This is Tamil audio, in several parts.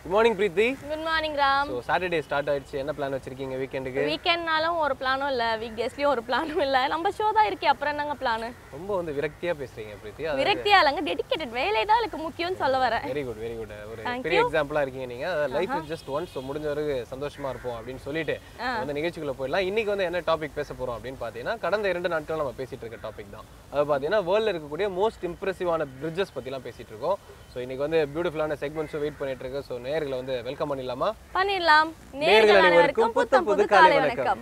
Good morning Preethi good morning Ram so Saturday start ஆயிடுச்சு என்ன பிளான் வச்சிருக்கீங்க வீக்கெண்டுக்கு வீக்கெண்ட்னாலும் ஒரு பிளானும் இல்லை வீக் டேஸ்லயும் ஒரு பிளானும் இல்லை நம்ம ஷோ தான் இருக்கே அப்புறம் என்னங்க பிளானு ரொம்ப வந்து விரக்தியா பேசுறீங்க பிரீத்தி அது விரக்தியா இல்லைங்க டெடிக்கேட்டட் வேலை தான் எனக்கு முக்கியம்னு சொல்ல வரேன் வெரி குட் வெரி குட் ஒரு Thank பெரிய எக்ஸாம்பிளா இருக்கீங்க நீங்க life is just once so முடிஞ்ச வரைக்கும் சந்தோஷமா இருப்போம் அப்படின்னு சொல்லிட்டு அந்த நிகழ்ச்சிக்குள்ள போயிடலாம் இன்னைக்கு வந்து என்ன டாபிக் பேச போறோம் அப்படின்னு பார்த்தீங்கன்னா கடந்த இரண்டு நாட்கள் நம்ம பேசிட்டு இருக்க டாபிக் தான் அது பார்த்தீங்கன்னா வேர்ல்ட்ல இருக்கக்கூடிய மோஸ்ட் இம்ப்ரெசிவான பிரிட்ஜஸ் பத்திலாம் பேசிட்டு இருக்கோம் ஸோ இன்னைக்கு வந்து பியூட்டிஃபுல்லான செக்மெண்ட்ஸும் வெயிட் பண்ணிட்டு இருக்கு ஸோ நேர்களை வந்து வெல்கம் பண்ணிடலாமா பண்ணிடலாம் நேயர்கள் நேர்கள் அனைவருக்கும் அனைவருக்கும் புத்தம் புது காலை வணக்கம்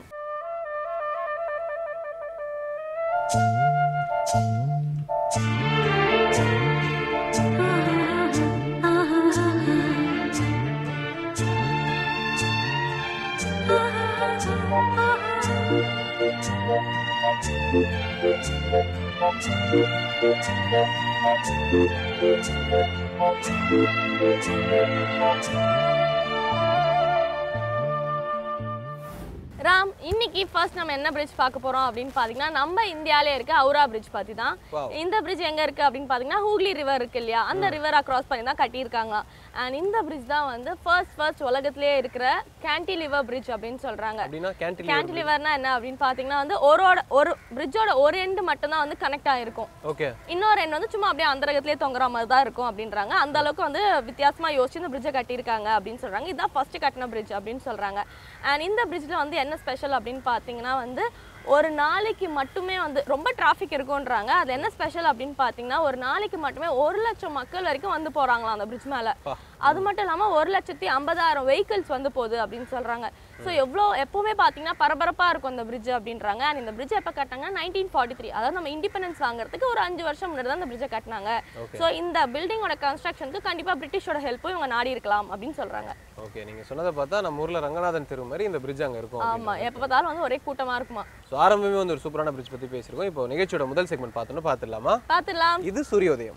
ராம் இன்னைக்கு ஃபர்ஸ்ட் நம்ம என்ன பிரிட்ஜ் பார்க்க போறோம் அப்படின்னு பாத்தீங்கன்னா நம்ம இந்தியாலே இருக்க ஹவுரா பிரிட்ஜ் பத்தி தான் Wow. இந்த பிரிட்ஜ் எங்க இருக்கு அப்படின்னு பாத்தீங்கன்னா ஹூக்லி ரிவர் இருக்கு இல்லையா அந்த ரிவரா கிராஸ் பண்ணி தான் கட்டியிருக்காங்க அண்ட் இந்த பிரிட்ஜ் தான் வந்து ஃபர்ஸ்ட் ஃபர்ஸ்ட் உலகத்திலேயே இருக்கிற கேன்டிலிவர் பிரிட்ஜ் அப்படின்னு சொல்றாங்க அப்படின்னா கேன்டில் கேன்டிலிவர்னா என்ன அப்படின்னு பாத்தீங்கன்னா வந்து ஒரோட ஒரு பிரிட்ஜோட ஒரு எண்டு மட்டும் தான் வந்து கனெக்ட் ஆயிருக்கும் ஓகே இன்னொரு எண் வந்து சும்மா அப்படியே அந்தரகத்திலே தொங்குற மாதிரி தான் இருக்கும் அப்படின்றாங்க அந்த அளவுக்கு வந்து வித்தியாசமா யோசிச்சு இந்த பிரிட்ஜை கட்டியிருக்காங்க அப்படின்னு சொல்றாங்க இதான் ஃபர்ஸ்ட் கட்டின பிரிட்ஜ் அப்படின்னு சொல்றாங்க அண்ட் இந்த பிரிட்ஜ்ல வந்து என்ன ஸ்பெஷல் அப்படின்னு பார்த்தீங்கன்னா வந்து ஒரு நாளைக்கு மட்டுமே வந்து ரொம்ப டிராஃபிக் இருக்கும்ன்றாங்க அது என்ன ஸ்பெஷல் அப்படின்னு பார்த்தீங்கன்னா ஒரு நாளைக்கு மட்டுமே ஒரு லட்சம் மக்கள் வரைக்கும் வந்து போறாங்களாம் அந்த பிரிட்ஜ் மேல பா. அது மட்டும் இல்லாம ஒரு லட்சத்தி ஐம்பதாயிரம் வெஹிக்கிள்ஸ் வந்து போகுது அப்படின்னு சொல்றாங்க ஸோ எவ்வளோ எப்பவுமே பார்த்தீங்கன்னா பரபரப்பா இருக்கும் இந்த பிரிட்ஜ் அப்படின்றாங்க அண்ட் இந்த பிரிட்ஜ் எப்போ கட்டினாங்க நைன்டீன் ஃபார்ட்டி த்ரீ அதாவது நம்ம இண்டிபெண்டன்ஸ் வாங்குறதுக்கு ஒரு அஞ்சு வருஷம் முன்னாடி தான் இந்த பிரிட்ஜை கட்டினாங்க Okay. ஸோ இந்த பில்டிங்கோட கன்ஸ்ட்ரக்ஷனுக்கு கண்டிப்பா பிரிட்டிஷோட ஹெல்ப்பும் இவங்க நாடி இருக்கலாம் அப்படின்னு சொல்றாங்க ஓகே நீங்க சொன்னதை பார்த்தா நம்ம ஊர்ல ரங்கநாதன் தெரு மாதிரி இந்த பிரிட்ஜ் அங்க இருக்கும் ஆமா எப்போ பார்த்தாலும் வந்து ஒரே கூட்டமா இருக்குமா ஸோ ஆரம்பமே வந்து ஒரு சூப்பரான பிரிட்ஜ் பத்தி பேசியிருக்கோம் இப்போ நிகழ்ச்சியோட முதல் செக்மெண்ட் பார்த்தோன்னு பார்த்துடலாமா பார்த்துடலாம் இது சூரியோதயம்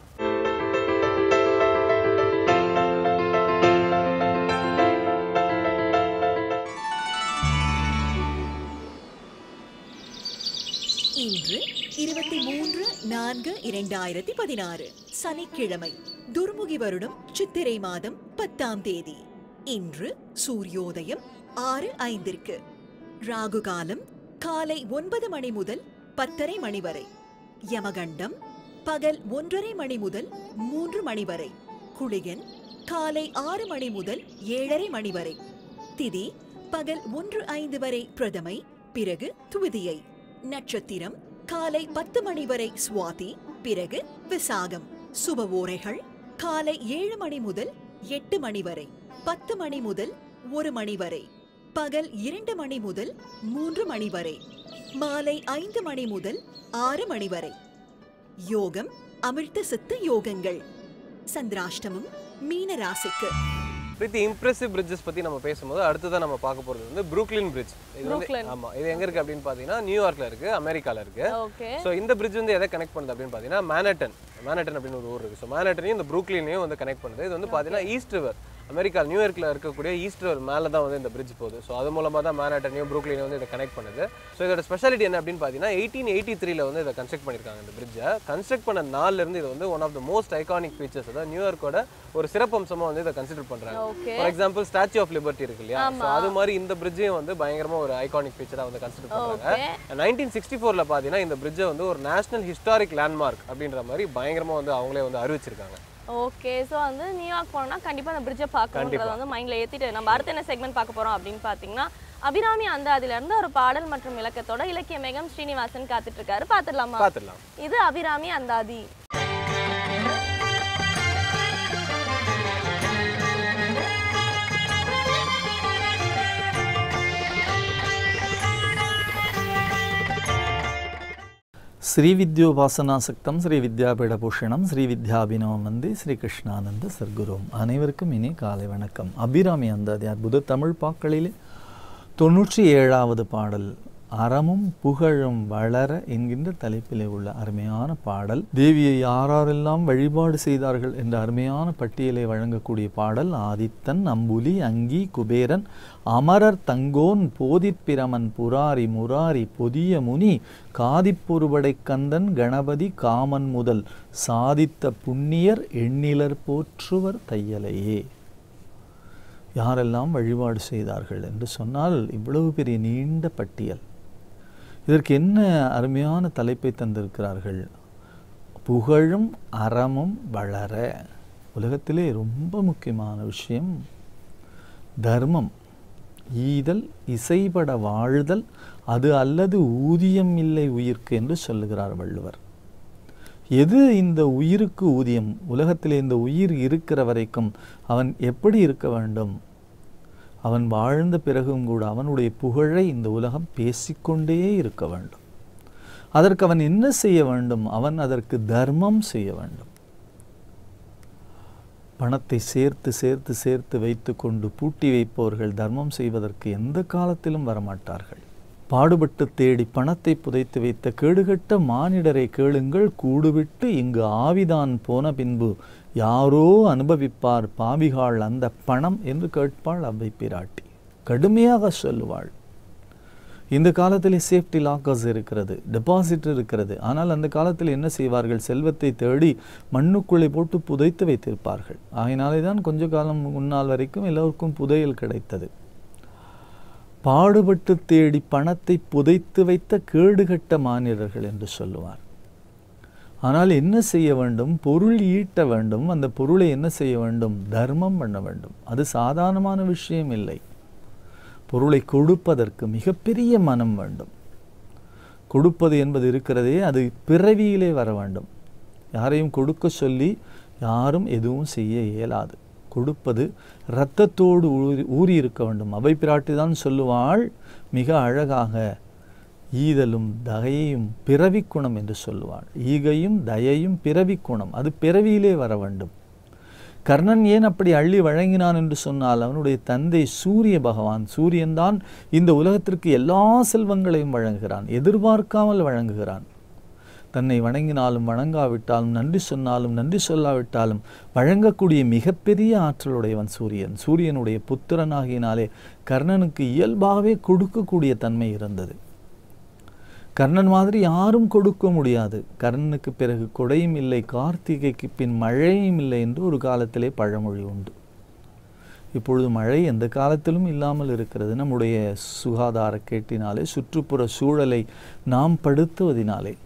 இன்று இருபத்தி மூன்று நான்கு இரண்டாயிரத்தி பதினாறு சனிக்கிழமை துர்முகி வருடம் சித்திரை மாதம் பத்தாம் தேதி இன்று சூரியோதயம் ஆறு ஐந்திற்கு ராகு காலம் காலை ஒன்பது மணி முதல் பத்தரை மணி வரை யமகண்டம் பகல் ஒன்றரை மணி முதல் மூன்று மணி வரை குளிகன் காலை ஆறு மணி முதல் ஏழரை மணி வரை திதி பகல் ஒன்று ஐந்து வரை பிரதமை பிறகு துவிதியை நட்சத்திரம் காலை பத்து மணி வரை சுவாதி பிறகு விசாகம் சுப ஓரைகள் காலை ஏழு மணி முதல் எட்டு மணி வரை பத்து மணி முதல் ஒரு மணி வரை பகல் இரண்டு மணி முதல் மூன்று மணி வரை மாலை ஐந்து மணி முதல் ஆறு மணி வரை யோகம் அமிர்த சித்த யோகங்கள் சந்திராஷ்டமம் மீன ராசிக்கு பிரீத்தி இம்ப்ரெசிவ் பிரிட்ஜஸ் பத்தி நம்ம பேசும்போது அடுத்ததான் நம்ம பார்க்க போறது வந்து புரூக்லின் பிரிட்ஜ் இது வந்து Brooklyn. ஆமா இது எங்க இருக்கு அப்படின்னு பாத்தீங்கன்னா நியூயார்க்ல இருக்கு அமெரிக்கால இருக்கு ஓகே ஸோ இந்த பிரிட்ஜ் வந்து எதை கனெக்ட் பண்ணுது அப்படின்னு பார்த்தீங்கன்னா மேனட்டன் மேனட்டன் அப்படின்னு ஒரு ஊர் இருக்கு ஸோ மேனட்டனையும் இந்த புரூக்லினையும் வந்து கனெக்ட் பண்ணுது இது வந்து பார்த்தீங்கன்னா ஈஸ்ட் ரிவர் அமெரிக்கா நியூயார்க்கில் இருக்கக்கூடிய ஈஸ்ட் ரிவர் மேலே தான் வந்து இந்த பிரிட்ஜ் போகுது ஸோ அது மூலமாக தான் மேனட்டனையும் புரூக்லினையும் வந்து இதை கனெக்ட் பண்ணுது ஸோ இதோட ஸ்பெஷாலிட்டி என்ன அப்படின்னு பார்த்தீங்கன்னா எயிட்டீன் எயிட்டி த்ரீல வந்து இதை கன்ஸ்ட்ரக்ட் பண்ணியிருக்காங்க இந்த பிரிட்ஜை கன்ஸ்ட்ரக்ட் பண்ண நாள்ல இருந்து இது வந்து one of the most iconic features அதாவது நியூயார்க்கோட ஒரு சிறப்பம்சமாக வந்து இதை கன்சிடர் பண்ணுறாங்க okay for example Statue of Liberty இருக்கு இல்லையா ஸோ அது மாதிரி இந்த பிரிட்ஜையும் வந்து பயங்கரமா ஒரு ஐகானிக் ஃபீச்சராக வந்து கன்சிடர் பண்ணுறாங்க ஓகே நைன்டீன் சிக்ஸ்டி ஃபோரில் பார்த்தீங்கன்னா இந்த பிரிட்ஜை வந்து ஒரு நேஷனல் ஹிஸ்டாரிக் லேண்ட்மார்க் அப்படின்ற மாதிரி பயங்கரமாக வந்து அவங்களே வந்து அறிவிச்சிருக்காங்க ஓகே ஸோ வந்து நியூயார்க் போனோம்னா கண்டிப்பா அந்த பிரிட்ஜை பார்க்கணுன்றத வந்து மைண்ட்ல ஏத்திட்டு நம்ம அடுத்து என்ன செக்மெண்ட் பார்க்க போறோம் அப்படின்னு பார்த்தீங்கன்னா அபிராமி அந்த அதுல இருந்து ஒரு பாடல் மற்றும் விளக்கத்தோட இலக்கிய மேகம் ஸ்ரீனிவாசன் காத்துட்டு இருக்காரு பார்த்துடலாமா பார்த்துடலாம் இது அபிராமி அந்தாதி ஸ்ரீவித்யோபாசனாசக்தம் ஸ்ரீ வித்யாபீடபூஷணம் ஸ்ரீ வித்யாபினவம் வந்தே ஸ்ரீ கிருஷ்ணானந்த சர்க்குரும் அனைவருக்கும் இனி காலை வணக்கம் அபிராமி அந்தாதி அற்புத தமிழ் பாக்களிலே தொண்ணூற்றி ஏழாவது பாடல் அறமும் புகழும் வளர என்கின்ற தலைப்பிலே உள்ள அருமையான பாடல் தேவியை யாரெல்லாம் வழிபாடு செய்தார்கள் என்ற அருமையான பட்டியலை வழங்கக்கூடிய பாடல் ஆதித்தன் அம்புலி அங்கி குபேரன் அமரர் தங்கோன் போதிப்பிரமன் புராரி முராரி பொதிய முனி காதிப்பொருபடை கந்தன் கணபதி காமன் முதல் சாதித்த புண்ணியர் எண்ணிலர் போற்றுவர் தையலையே யாரெல்லாம் வழிபாடு செய்தார்கள் என்று சொன்னால் இவ்வளவு பெரிய நீண்ட பட்டியல் இதற்கு என்ன அருமையான தலைப்பை தந்திருக்கிறார்கள் புகழும் அறமும் வளர உலகத்திலே ரொம்ப முக்கியமான விஷயம் தர்மம் ஈதல் இசைபட வாழ்தல் அது அல்லது ஊதியம் இல்லை உயிர்க்கு என்று சொல்லுகிறார் வள்ளுவர் எது இந்த உயிருக்கு ஊதியம் உலகத்திலே இந்த உயிர் இருக்கிற வரைக்கும் அவன் எப்படி இருக்க வேண்டும் அவன் வாழ்ந்த பிறகும் கூட அவனுடைய புகழை இந்த உலகம் பேசிக்கொண்டே இருக்க வேண்டும் அதற்கு அவன் என்ன செய்ய வேண்டும் அவன் அதற்கு தர்மம் செய்ய வேண்டும் பணத்தை சேர்த்து சேர்த்து சேர்த்து வைத்துக்கொண்டு பூட்டி வைப்பவர்கள் தர்மம் செய்வதற்கு எந்த காலத்திலும் வரமாட்டார்கள் பாடுபட்டு தேடி பணத்தை புதைத்து வைத்த கேடுகட்ட மானிடரை கேளுங்கள் கூடுவிட்டு இங்கு ஆவிதான் போன பின்பு யாரோ அனுபவிப்பார் பாவிகாள் அந்த பணம் என்று கேட்பாள் அவ்வை பிராட்டி கடுமையாக சொல்லுவாள் இந்த காலத்திலே சேஃப்டி லாக்கர்ஸ் இருக்கிறது டெபாசிட் இருக்கிறது ஆனால் அந்த காலத்தில் என்ன செய்வார்கள் செல்வத்தை தேடி மண்ணுக்குள்ளே போட்டு புதைத்து வைத்திருப்பார்கள் ஆகினாலே தான் கொஞ்ச காலம் முன்னால் வரைக்கும் எல்லோருக்கும் புதையல் கிடைத்தது பாடுபட்டு தேடி பணத்தை புதைத்து வைத்த கேடுகட்ட மானிடர்கள் என்று சொல்லுவார் ஆனால் என்ன செய்ய வேண்டும் பொருள் ஈட்ட வேண்டும் அந்த பொருளை என்ன செய்ய வேண்டும் தர்மம் பண்ண வேண்டும் அது சாதாரணமான விஷயம் இல்லை பொருளை கொடுப்பதற்கு மிகப்பெரிய மனம் வேண்டும் கொடுப்பது என்பது இருக்கிறதே அது பிறவியிலே வர வேண்டும் யாரையும் கொடுக்க சொல்லி யாரும் எதுவும் செய்ய இயலாது கொடுப்பது இரத்தத்தோடு ஊறி ஊறி இருக்க வேண்டும் அவை பிராட்டி தான் சொல்லுவாள் மிக அழகாக ஈதலும் தகையும் பிறவி குணம் என்று சொல்லுவாள் ஈகையும் தயையும் பிறவி குணம் அது பிறவியிலே வர வேண்டும் கர்ணன் ஏன் அப்படி அள்ளி வழங்கினான் என்று சொன்னால் அவனுடைய தந்தை சூரிய பகவான் சூரியன்தான் இந்த உலகத்திற்கு எல்லா செல்வங்களையும் வழங்குகிறான் எதிர்பார்க்காமல் வழங்குகிறான் தன்னை வணங்கினாலும் வணங்காவிட்டாலும் நன்றி சொன்னாலும் நன்றி சொல்லாவிட்டாலும் வழங்கக்கூடிய மிகப்பெரிய ஆற்றலுடையவன் சூரியன் சூரியனுடைய புத்திரனாகினாலே கர்ணனுக்கு இயல்பாகவே கொடுக்கக்கூடிய தன்மை இருந்தது கர்ணன் மாதிரி யாரும் கொடுக்க முடியாது கர்ணனுக்கு பிறகு கொடையும் இல்லை கார்த்திகைக்கு பின் மழையும் இல்லை என்று ஒரு காலத்திலே பழமொழி உண்டு இப்பொழுது மழை எந்த காலத்திலும் இல்லாமல் இருக்கிறது நம்முடைய சுகாதார கேட்டினாலே சுற்றுப்புற சூழலை நாம் படுத்துவதினாலே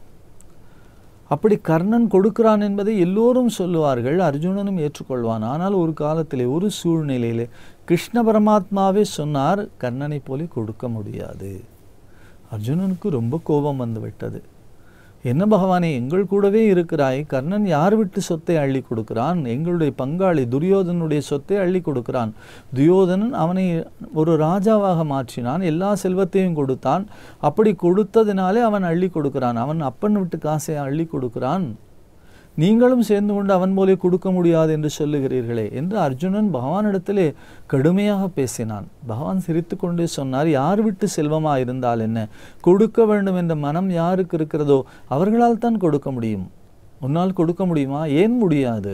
அப்படி கர்ணன் கொடுக்கிறான் என்பதை எல்லோரும் சொல்லுவார்கள் அர்ஜுனனும் ஏற்றுக்கொள்வான் ஆனால் ஒரு காலத்திலே ஒரு சூழ்நிலையிலே கிருஷ்ண பரமாத்மாவே சொன்னார் கர்ணனை போல கொடுக்க முடியாது அர்ஜுனனுக்கு ரொம்ப கோபம் வந்து விட்டது என்ன பகவானே எங்கள் கூடவே இருக்கிறாய் கர்ணன் யார் விட்டு சொத்தை அள்ளி கொடுக்கிறான் எங்களுடைய பங்காளி துரியோதனுடைய சொத்தை அள்ளி கொடுக்கிறான் துரியோதனன் அவனை ஒரு ராஜாவாக மாற்றினான் எல்லா செல்வத்தையும் கொடுத்தான் அப்படி கொடுத்ததினாலே அவன் அள்ளி கொடுக்கிறான் அவன் அப்பன் விட்டு காசை அள்ளி கொடுக்கிறான் நீங்களும் சேர்ந்து கொண்டு அவன் போலே கொடுக்க முடியாது என்று சொல்லுகிறீர்களே என்று அர்ஜுனன் பகவானிடத்திலே கடுமையாக பேசினான் பகவான் சிரித்து கொண்டே சொன்னார் யார் விட்டு செல்வமா இருந்தால் என்ன கொடுக்க வேண்டும் என்ற மனம் யாருக்கு இருக்கிறதோ அவர்களால் தான் கொடுக்க முடியும் உன்னால் கொடுக்க முடியுமா ஏன் முடியாது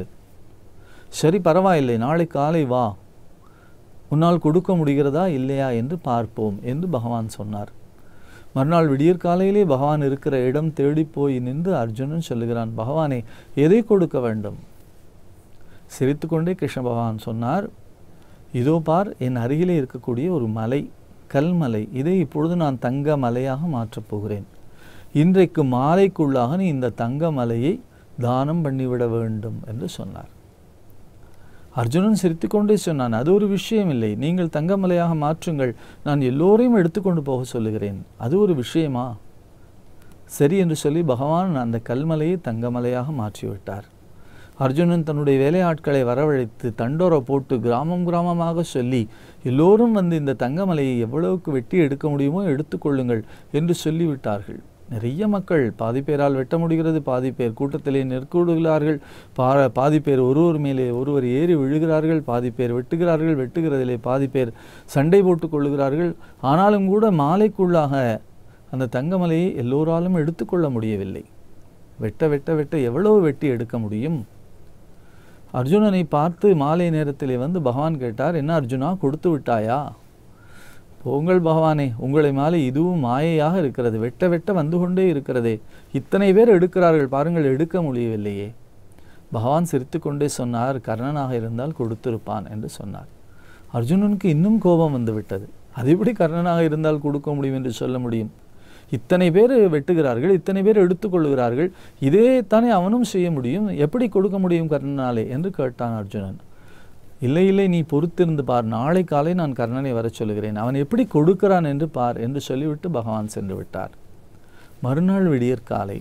சரி பரவாயில்லை நாளை காலை வா உன்னால் கொடுக்க முடிகிறதா இல்லையா என்று பார்ப்போம் என்று பகவான் சொன்னார் மறுநாள் விடியற் காலையிலே பகவான் இருக்கிற இடம் தேடி போய் நின்று அர்ஜுனன் சொல்லுகிறான் பகவானே எதை கொடுக்க வேண்டும் சிரித்துக்கொண்டே கிருஷ்ண பகவான் சொன்னார் இதோ பார் என் அருகிலே இருக்கக்கூடிய ஒரு மலை கல்மலை இதை இப்பொழுது நான் தங்க மலையாக மாற்றப் போகிறேன் இன்றைக்கு மாலைக்குள்ளாக நீ இந்த தங்க மலையை தானம் பண்ணிவிட வேண்டும் என்று சொன்னார் அர்ஜுனன் சிரித்துக்கொண்டே சொன்னான் அது ஒரு விஷயம் இல்லை நீங்கள் தங்கமலையாக மாற்றுங்கள் நான் எல்லோரையும் எடுத்துக்கொண்டு போக சொல்லுகிறேன் அது ஒரு விஷயமா சரி என்று சொல்லி பகவான் அந்த கல்மலையை தங்கமலையாக மாற்றிவிட்டார் அர்ஜுனன் தன்னுடைய வேலையாட்களை வரவழைத்து தண்டோரை போட்டு கிராமம் கிராமமாக சொல்லி எல்லோரும் வந்து இந்த தங்கமலையை எவ்வளவுக்கு வெட்டி எடுக்க முடியுமோ எடுத்துக்கொள்ளுங்கள் என்று சொல்லிவிட்டார்கள் நிறைய மக்கள் பாதி பேரால் வெட்ட முடிகிறது பாதி பேர் கூட்டத்திலே நெற்கூடுகிறார்கள் பா பாதி பேர் ஒருவர் மேலே ஒருவர் ஏறி விழுகிறார்கள் பாதி பேர் வெட்டுகிறார்கள் வெட்டுகிறதிலே பாதி பேர் சண்டை போட்டு கொள்ளுகிறார்கள் ஆனாலும் கூட மாலைக்குள்ளாக அந்த தங்கமலையை எல்லோராலும் எடுத்துக்கொள்ள முடியவில்லை வெட்ட வெட்ட வெட்ட எவ்வளவு வெட்டி எடுக்க முடியும் அர்ஜுனனை பார்த்து மாலை நேரத்திலே வந்து பகவான் கேட்டார் என்ன அர்ஜுனா கொடுத்து விட்டாயா போங்கள் பகவானே உங்களை மேலே இதுவும் மாயையாக இருக்கிறது வெட்ட வெட்ட வந்து கொண்டே இருக்கிறதே இத்தனை பேர் எடுக்கிறார்கள் பாருங்கள் எடுக்க முடியவில்லையே பகவான் சிரித்துக்கொண்டே சொன்னார் கர்ணனாக இருந்தால் கொடுத்திருப்பான் என்று சொன்னார் அர்ஜுனனுக்கு இன்னும் கோபம் வந்து விட்டது அது எப்படி கர்ணனாக இருந்தால் கொடுக்க முடியும் என்று சொல்ல முடியும் இத்தனை பேர் வெட்டுகிறார்கள் இத்தனை பேர் எடுத்துக்கொள்கிறார்கள் இதே தானே அவனும் செய்ய முடியும் எப்படி கொடுக்க முடியும் கர்ணனாலே என்று கேட்டான் அர்ஜுனன் இல்லை இல்லை நீ பொறுத்திருந்து பார் நாளை காலை நான் கர்ணனை வரச் சொல்கிறேன் அவன் எப்படி கொடுக்கிறான் என்று பார் என்று சொல்லிவிட்டு பகவான் சென்று விட்டார் மறுநாள் விடியற் காலை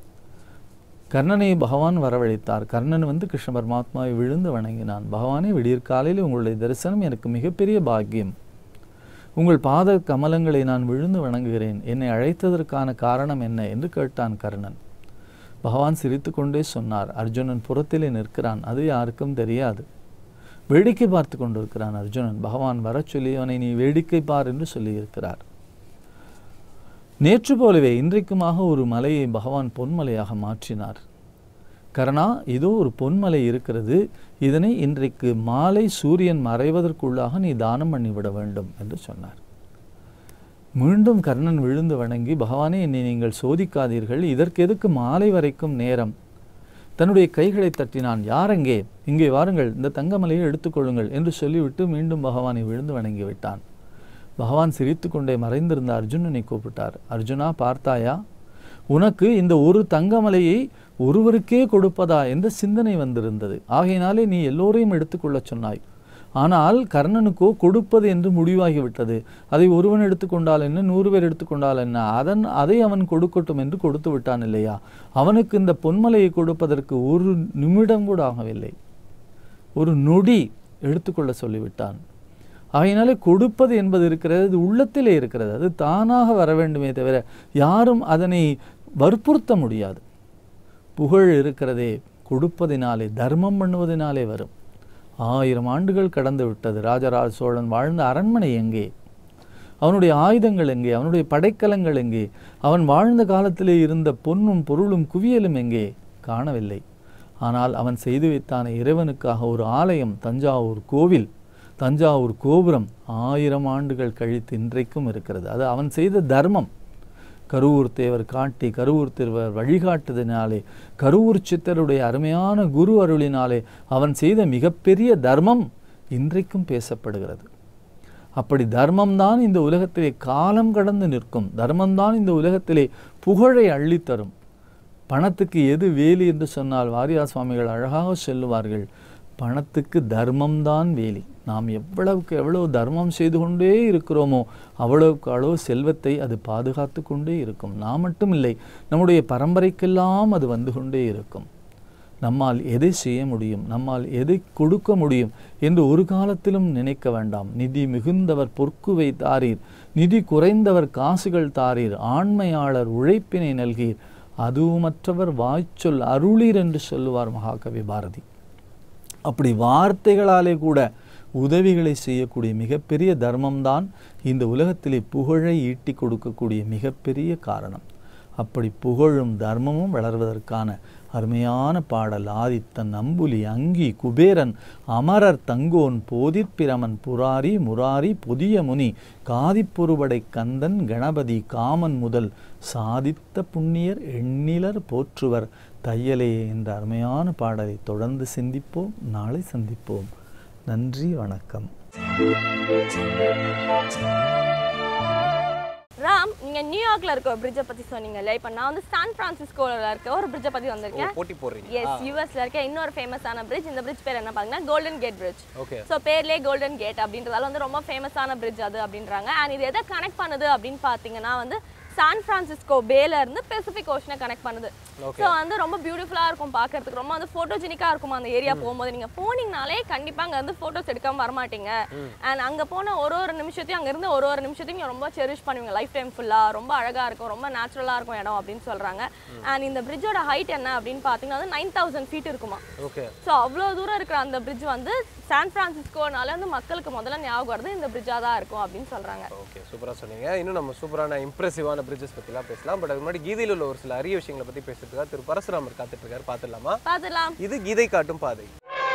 கர்ணனை பகவான் வரவழைத்தார் கர்ணன் வந்து கிருஷ்ண பரமாத்மாவை விழுந்து வணங்கினான் பகவானே விடியற் காலையில் உங்களுடைய தரிசனம் எனக்கு மிகப்பெரிய பாக்கியம் உங்கள் பாத கமலங்களை நான் விழுந்து வணங்குகிறேன் என்னை அழைத்ததற்கான காரணம் என்ன என்று கேட்டான் கர்ணன் பகவான் சிரித்துக்கொண்டே சொன்னார் அர்ஜுனன் புறத்திலே நிற்கிறான் அது யாருக்கும் தெரியாது வேடிக்கை பார்த்து கொண்டிருக்கிறான் அர்ஜுனன் பகவான் வரச் சொல்லி அவனை நீ வேடிக்கை பார் என்று சொல்லியிருக்கிறார் நேற்று போலவே இன்றைக்குமாக ஒரு மலையை பகவான் பொன்மலையாக மாற்றினார் கரணா இதோ ஒரு பொன்மலை இருக்கிறது இதனை இன்றைக்கு மாலை சூரியன் மறைவதற்குள்ளாக நீ தானம் பண்ணிவிட வேண்டும் என்று சொன்னார் மீண்டும் கர்ணன் விழுந்து வணங்கி பகவானே என்னை நீங்கள் சோதிக்காதீர்கள் இதற்கு எதுக்கு மாலை வரைக்கும் நேரம் தன்னுடைய கைகளை தட்டினான் யாரெங்கே இங்கே வாருங்கள் இந்த தங்கமலையை எடுத்துக்கொள்ளுங்கள் என்று சொல்லிவிட்டு மீண்டும் பகவானை விழுந்து வணங்கி விட்டான் பகவான் சிரித்துக்கொண்டே மறைந்திருந்த அர்ஜுனனை கூப்பிட்டார் அர்ஜுனா பார்த்தாயா உனக்கு இந்த ஒரு தங்கமலையை ஒருவருக்கே கொடுப்பதா என்ற சிந்தனை வந்திருந்தது ஆகையினாலே நீ எல்லோரையும் எடுத்துக்கொள்ளச் சொன்னாய் ஆனால் கர்ணனுக்கோ கொடுப்பது என்று முடிவாகிவிட்டது அதை ஒருவன் எடுத்துக்கொண்டால் என்ன நூறு பேர் எடுத்துக்கொண்டால் என்ன அதன் அதை அவன் கொடுக்கட்டும் என்று கொடுத்து விட்டான் இல்லையா அவனுக்கு இந்த பொன்மலையை கொடுப்பதற்கு ஒரு நிமிடம் கூட ஆகவில்லை ஒரு நொடி எடுத்துக்கொள்ள சொல்லிவிட்டான் ஆகையினாலே கொடுப்பது என்பது இருக்கிறது அது உள்ளத்திலே இருக்கிறது அது தானாக வர வேண்டுமே தவிர யாரும் அதனை வற்புறுத்த முடியாது புகழ் இருக்கிறதே கொடுப்பதினாலே தர்மம் பண்ணுவதனாலே வரும் ஆயிரம் ஆண்டுகள் கடந்து விட்டது ராஜராஜ சோழன் வாழ்ந்த அரண்மனை எங்கே அவனுடைய ஆயுதங்கள் எங்கே அவனுடைய படைக்கலங்கள் எங்கே அவன் வாழ்ந்த காலத்திலே இருந்த பொன்னும் பொருளும் குவியலும் எங்கே காணவில்லை ஆனால் அவன் செய்து வைத்தான இறைவனுக்காக ஒரு ஆலயம் தஞ்சாவூர் கோவில் தஞ்சாவூர் கோபுரம் ஆயிரம் ஆண்டுகள் கழித்து இன்றைக்கும் இருக்கிறது அது அவன் செய்த தர்மம் கருவூர் தேவர் காட்டி கருவூர் தேவர் வழிகாட்டுதினாலே கருவூர் சித்தருடைய அருமையான குரு அருளினாலே அவன் செய்த மிகப்பெரிய தர்மம் இன்றைக்கும் பேசப்படுகிறது அப்படி தர்மம்தான் இந்த உலகத்திலே காலம் கடந்து நிற்கும் தர்மம்தான் இந்த உலகத்திலே புகழை அள்ளித்தரும் பணத்துக்கு எது வேலி என்று சொன்னால் வாரியா சுவாமிகள் அழகாக சொல்லுவார்கள் பணத்துக்கு தர்மம்தான் வேலி நாம் எவ்வளவுக்கு எவ்வளவு தர்மம் செய்து கொண்டே இருக்கிறோமோ அவ்வளவுக்கு அளவு செல்வத்தை அது பாதுகாத்து கொண்டே இருக்கும் நாம் மட்டும் இல்லை நம்முடைய பரம்பரைக்கெல்லாம் அது வந்து கொண்டே இருக்கும் நம்மால் எதை செய்ய முடியும் நம்மால் எதை கொடுக்க முடியும் என்று ஒரு காலத்திலும் நினைக்க வேண்டாம் நிதி மிகுந்தவர் பொற்குவை தாரீர் நிதி குறைந்தவர் காசுகள் தாரீர் ஆண்மையாளர் உழைப்பினை நல்கீர் அதுவுமற்றவர் வாய்ச்சொல் அருளீர் என்று சொல்லுவார் மகாகவி பாரதி அப்படி வார்த்தைகளாலே கூட உதவிகளை செய்யக்கூடிய மிகப்பெரிய தர்மம்தான் இந்த உலகத்திலே புகழை ஈட்டி கொடுக்கக்கூடிய மிகப்பெரிய காரணம் அப்படி புகழும் தர்மமும் வளர்வதற்கான அருமையான பாடல் ஆதித்தன் அம்புலி அங்கி குபேரன் அமரர் தங்கோன் போதிற்பிரமன் புராரி முராரி புதிய முனி காதிப்பொருபடை கந்தன் கணபதி காமன் முதல் சாதித்த புண்ணியர் எண்ணிலர் போற்றுவர் தையலே என்ற அருமையான பாடலை தொடர்ந்து சிந்திப்போம் நாளை சந்திப்போம் நன்றி வணக்கம் ராம் நீங்க நியூயார்க்ல இருக்க ஒரு பிரிட்ஜை பத்தி சொன்னீங்கல்ல இப்போ நான் வந்து சான் பிரான்சிஸ்கோல இருக்க ஒரு பிரிட்ஜை பத்தி வந்திருக்கேன் போட்டி போடுறீங்க எஸ் யூஎஸ்ல இருக்க இன்னொரு ஃபேமஸான பிரிட்ஜ் இந்த பிரிட்ஜ் பேர் என்ன பாத்தீங்கன்னா Golden Gate Bridge okay so பேர்லேயே கோல்டன் கேட் அப்படின்றதால வந்து ரொம்ப ஃபேமஸான பிரிட்ஜ் அது அப்படின்றாங்க அண்ட் இது எதை கனெக்ட் பண்ணுது அப்படின்னு பார்த்தீங்கன்னா வந்து சான் பிரான்சிஸ்கோ பேல இருந்து பெசிபிக் ஓஷனை கனெக்ட் பண்ணுது Okay. ஸோ வந்து ரொம்ப பியூட்டிஃபுல்லாக இருக்கும் பார்க்கறதுக்கு ரொம்ப வந்து ஃபோட்டோஜெனிக்காக இருக்கும் அந்த ஏரியா போகும்போது நீங்கள் போனீங்கனாலே கண்டிப்பாக அங்கே வந்து ஃபோட்டோஸ் எடுக்காம வரமாட்டீங்க அண்ட் அங்கே போன ஒரு ஒரு நிமிஷத்தையும் அங்கே இருந்து ஒரு ஒரு நிமிஷத்தையும் நீங்க ரொம்ப செரிஷ் பண்ணுவீங்க லைஃப் டைம் ஃபுல்லாக ரொம்ப அழகாக இருக்கும் ரொம்ப நேச்சுரலாக இருக்கும் இடம் அப்படின்னு சொல்கிறாங்க அண்ட் இந்த பிரிட்ஜோட ஹைட் என்ன அப்படின்னு பார்த்தீங்கன்னா வந்து நைன் தௌசண்ட் ஃபீட் இருக்குமா ஓகே ஸோ அவ்வளோ தூரம் இருக்கிற அந்த பிரிட்ஜ் வந்து சான் பிரான்சிஸ்கோனால வந்து மக்களுக்கு முதல்ல ஞாபகம் வருது இந்த பிரிட்ஜாக தான் இருக்கும் அப்படின்னு சொல்கிறாங்க ஓகே சூப்பராக சொன்னீங்க இன்னும் நம்ம சூப்பரான இம்ப்ரெசிவான பிரிட்ஜஸ் பற்றிலாம் பேசலாம் பட் அதுக்கு முன்னாடி கீதையில் உள்ள ஒரு சில அரிய விஷயங்களை பற்றி பேசுறதுக்காக திரு பரசுராமர் காத்துட்டு இருக்காரு பார்த்துடலாமா பார்த்துலாம் இது கீதை காட்டும் பாதை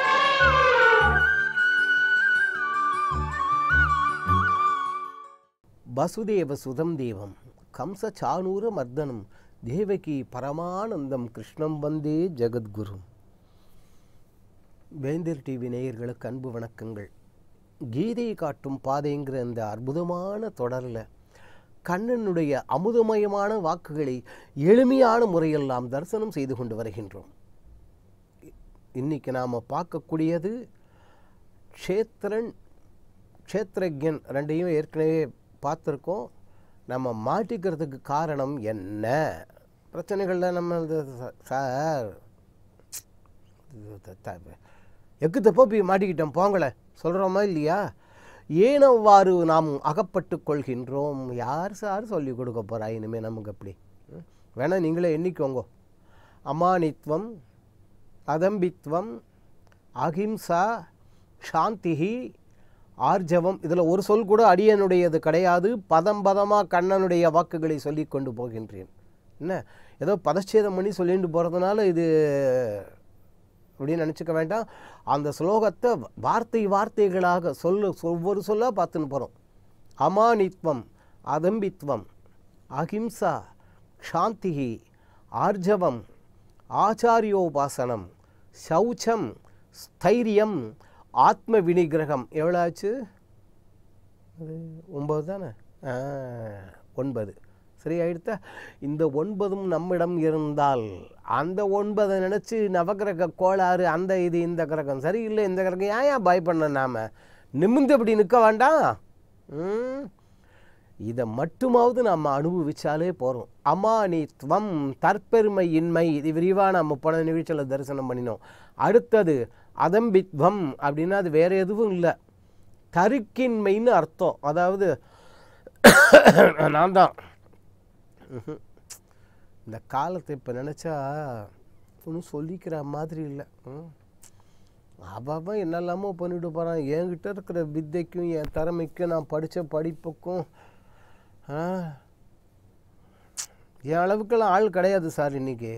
வசுதேவ சுதம் தேவம் கம்ச சாணூர மர்தனம் தேவகி பரமானந்தம் கிருஷ்ணம் வந்தே ஜெகத்குரு வேந்தர் டிவி நேயர்களுக்கு அன்பு வணக்கங்கள் கீதையை காட்டும் பாதைங்கிற இந்த அற்புதமான தொடரில் கண்ணனுடைய அமுதமயமான வாக்குகளை எளிமையான முறையில் நாம் தரிசனம் செய்து கொண்டு வருகின்றோம் இன்னைக்கு நாம் பார்க்கக்கூடியது க்ஷேத்திரன் க்ஷேத்திரஜன் ரெண்டையும் ஏற்கனவே பார்த்துருக்கோம் நம்ம மாட்டிக்கிறதுக்கு காரணம் என்ன பிரச்சனைகளில் நம்ம இந்த ச- சார் இது த- த- எக்கு தப்போ போய் மாட்டிக்கிட்டோம் போங்களேன் சொல்கிறோமா இல்லையா ஏன் அவ்வாறு நாம் அகப்பட்டு கொள்கின்றோம் யார் சார் சொல்லி கொடுக்க போகிறா இனிமேல் நமக்கு அப்படி ம்? வேணா நீங்களே எண்ணிக்கோங்க அமானித்வம் அதம்பித்வம் அகிம்சா சாந்திஹி ஆர்ஜவம் இதில் ஒரு சொல் கூட அடியனுடையது கிடையாது பதம் பதமாக கண்ணனுடைய வாக்குகளை சொல்லி கொண்டு போகின்றேன் என்ன ஏதோ பதச்சேதம் பண்ணி சொல்லிட்டு போகிறதுனால இது அப்படின்னு நினச்சிக்க வேண்டாம் அந்த ஸ்லோகத்தை வார்த்தை வார்த்தைகளாக சொல்லு ஒவ்வொரு சொல்லாக பார்த்துன்னு போகிறோம் அமானித்வம் அதம்பித்வம் அகிம்சா சாந்திகி ஆர்ஜவம் ஆச்சாரியோபாசனம் சௌச்சம் ஸ்தைரியம் ஆத்ம வினிகிரகம் எவ்வளோ ஆச்சு அது ஒம்பது தானே ஆ, ஒன்பது சரி ஆயிடுத்தா இந்த ஒன்பதும் நம்மிடம் இருந்தால் அந்த ஒன்பதை நினச்சி நவகிரக கோளாறு அந்த இது இந்த கிரகம் சரியில்லை இந்த கிரகம் ஏன் ஏன் பயப்படணும் நாம் நிமிர்ந்து அப்படி நிற்க வேண்டாம் ம் இதை மட்டுமாவது நம்ம அனுபவிச்சாலே போகிறோம் அமானித்வம் தற்பெருமையின்மை இது விரிவாக நம்ம போன நிகழ்ச்சியில் தரிசனம் பண்ணினோம் அடுத்தது அதம்பித்வம் அப்படின்னா அது வேற எதுவும் இல்லை தருக்கின்மைன்னு அர்த்தம் அதாவது நான் தான் ம்ஹும். இந்த காலத்தை இப்போ நினச்சா ஒன்றும் சொல்லிக்கிற மாதிரி இல்லை ம். அவன் என்னெல்லாமோ பண்ணிட்டு போகிறான் என்கிட்ட இருக்கிற வித்தைக்கும் என் திறமைக்கும் நான் படித்த படிப்புக்கும் ஆ, என் அளவுக்கெல்லாம் ஆள் கிடையாது சார் இன்னைக்கு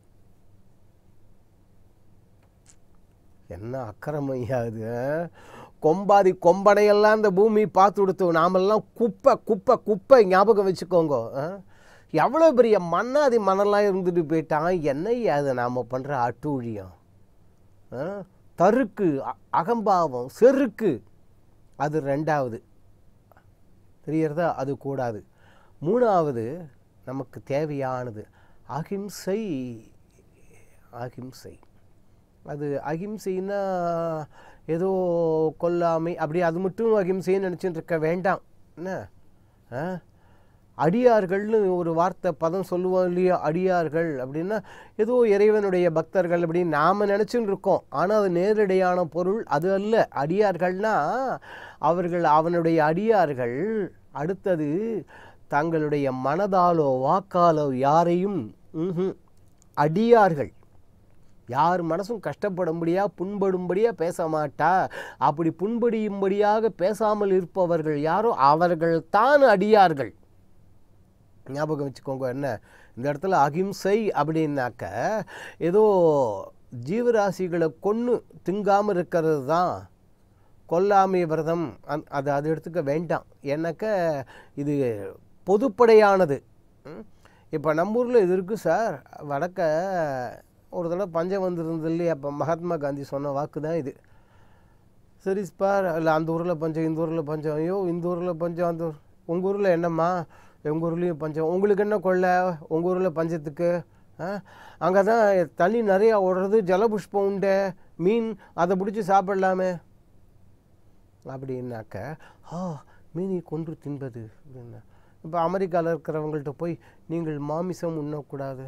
என்ன அக்கிரமையா இது ஆ? கொம்பாதி கொம்படையெல்லாம் இந்த பூமி பார்த்து கொடுத்து நாமெல்லாம் குப்பை குப்பை குப்பை ஞாபகம் வச்சுக்கோங்க ஆ? எவ்வளோ பெரிய மண்ணாதி மணலாம் இருந்துட்டு போயிட்டான் என்னையா அது நாம் பண்ணுற அட்டூழியம் ஆ? தருக்கு அ- அகம்பாவம் செருக்கு அது ரெண்டாவது தெரியறதா அது கூடாது மூணாவது நமக்கு தேவையானது அகிம்சை அகிம்சை அது அகிம்சைன்னா ஏதோ கொல்லாமை அப்படி அது மட்டும் அகிம்சைன்னு நினச்சிட்டு இருக்க வேண்டாம் என்ன ஆ? அடியார்கள்னு ஒரு வார்த்தை பதம் சொல்லுவோம் இல்லையா அடியார்கள் அப்படின்னா ஏதோ இறைவனுடைய பக்தர்கள் அப்படின்னு நாம் நினச்சின்னு இருக்கோம் ஆனால் அது நேரடியான பொருள் அது அல்ல அடியார்கள்னா அவர்கள் அவனுடைய அடியார்கள் அடுத்தது தங்களுடைய மனதாலோ வாக்காலோ யாரையும் ம்ஹும், அடியார்கள் யார் மனசும் கஷ்டப்படும்படியா புண்படும்படியா பேச மாட்டா அப்படி புண்படியும்படியாக பேசாமல் இருப்பவர்கள் யாரோ அவர்கள் தான் அடியார்கள் ஞாபகம் வச்சுக்கோங்க என்ன இந்த இடத்துல அகிம்சை அப்படின்னாக்க ஏதோ ஜீவராசிகளை கொன்று திங்காமல் இருக்கிறது தான் கொல்லாமை விரதம் அந் அது அது எடுத்துக்க வேண்டாம் ஏன்னாக்க இது பொதுப்படையானது இப்போ நம்ம ஊரில் இது இருக்குது சார் வடக்க ஒரு தடவை பஞ்சம் வந்திருந்தது இல்லையா அப்போ மகாத்மா காந்தி சொன்ன வாக்கு தான் இது சரி பார் இல்லை அந்த ஊரில் பஞ்சம் இந்த ஊரில் பஞ்சம் ஐயோ இந்த ஊரில் பஞ்சம் அந்த உங்கள் ஊரில் என்னம்மா எங்கள் ஊர்லேயும் பஞ்சம் உங்களுக்கு என்ன கொள்ளை உங்கள் ஊரில் பஞ்சத்துக்கு அங்கே தான் தண்ணி நிறையா ஓடுறது ஜலபுஷ்பம் உண்டு மீன் அதை பிடிச்சி சாப்பிடலாமே அப்படின்னாக்க ஆ மீனை கொன்று தின்பது அப்படின்னா இப்போ அமெரிக்காவில் இருக்கிறவங்கள்ட்ட போய் நீங்கள் மாமிசம் உண்ணக்கூடாது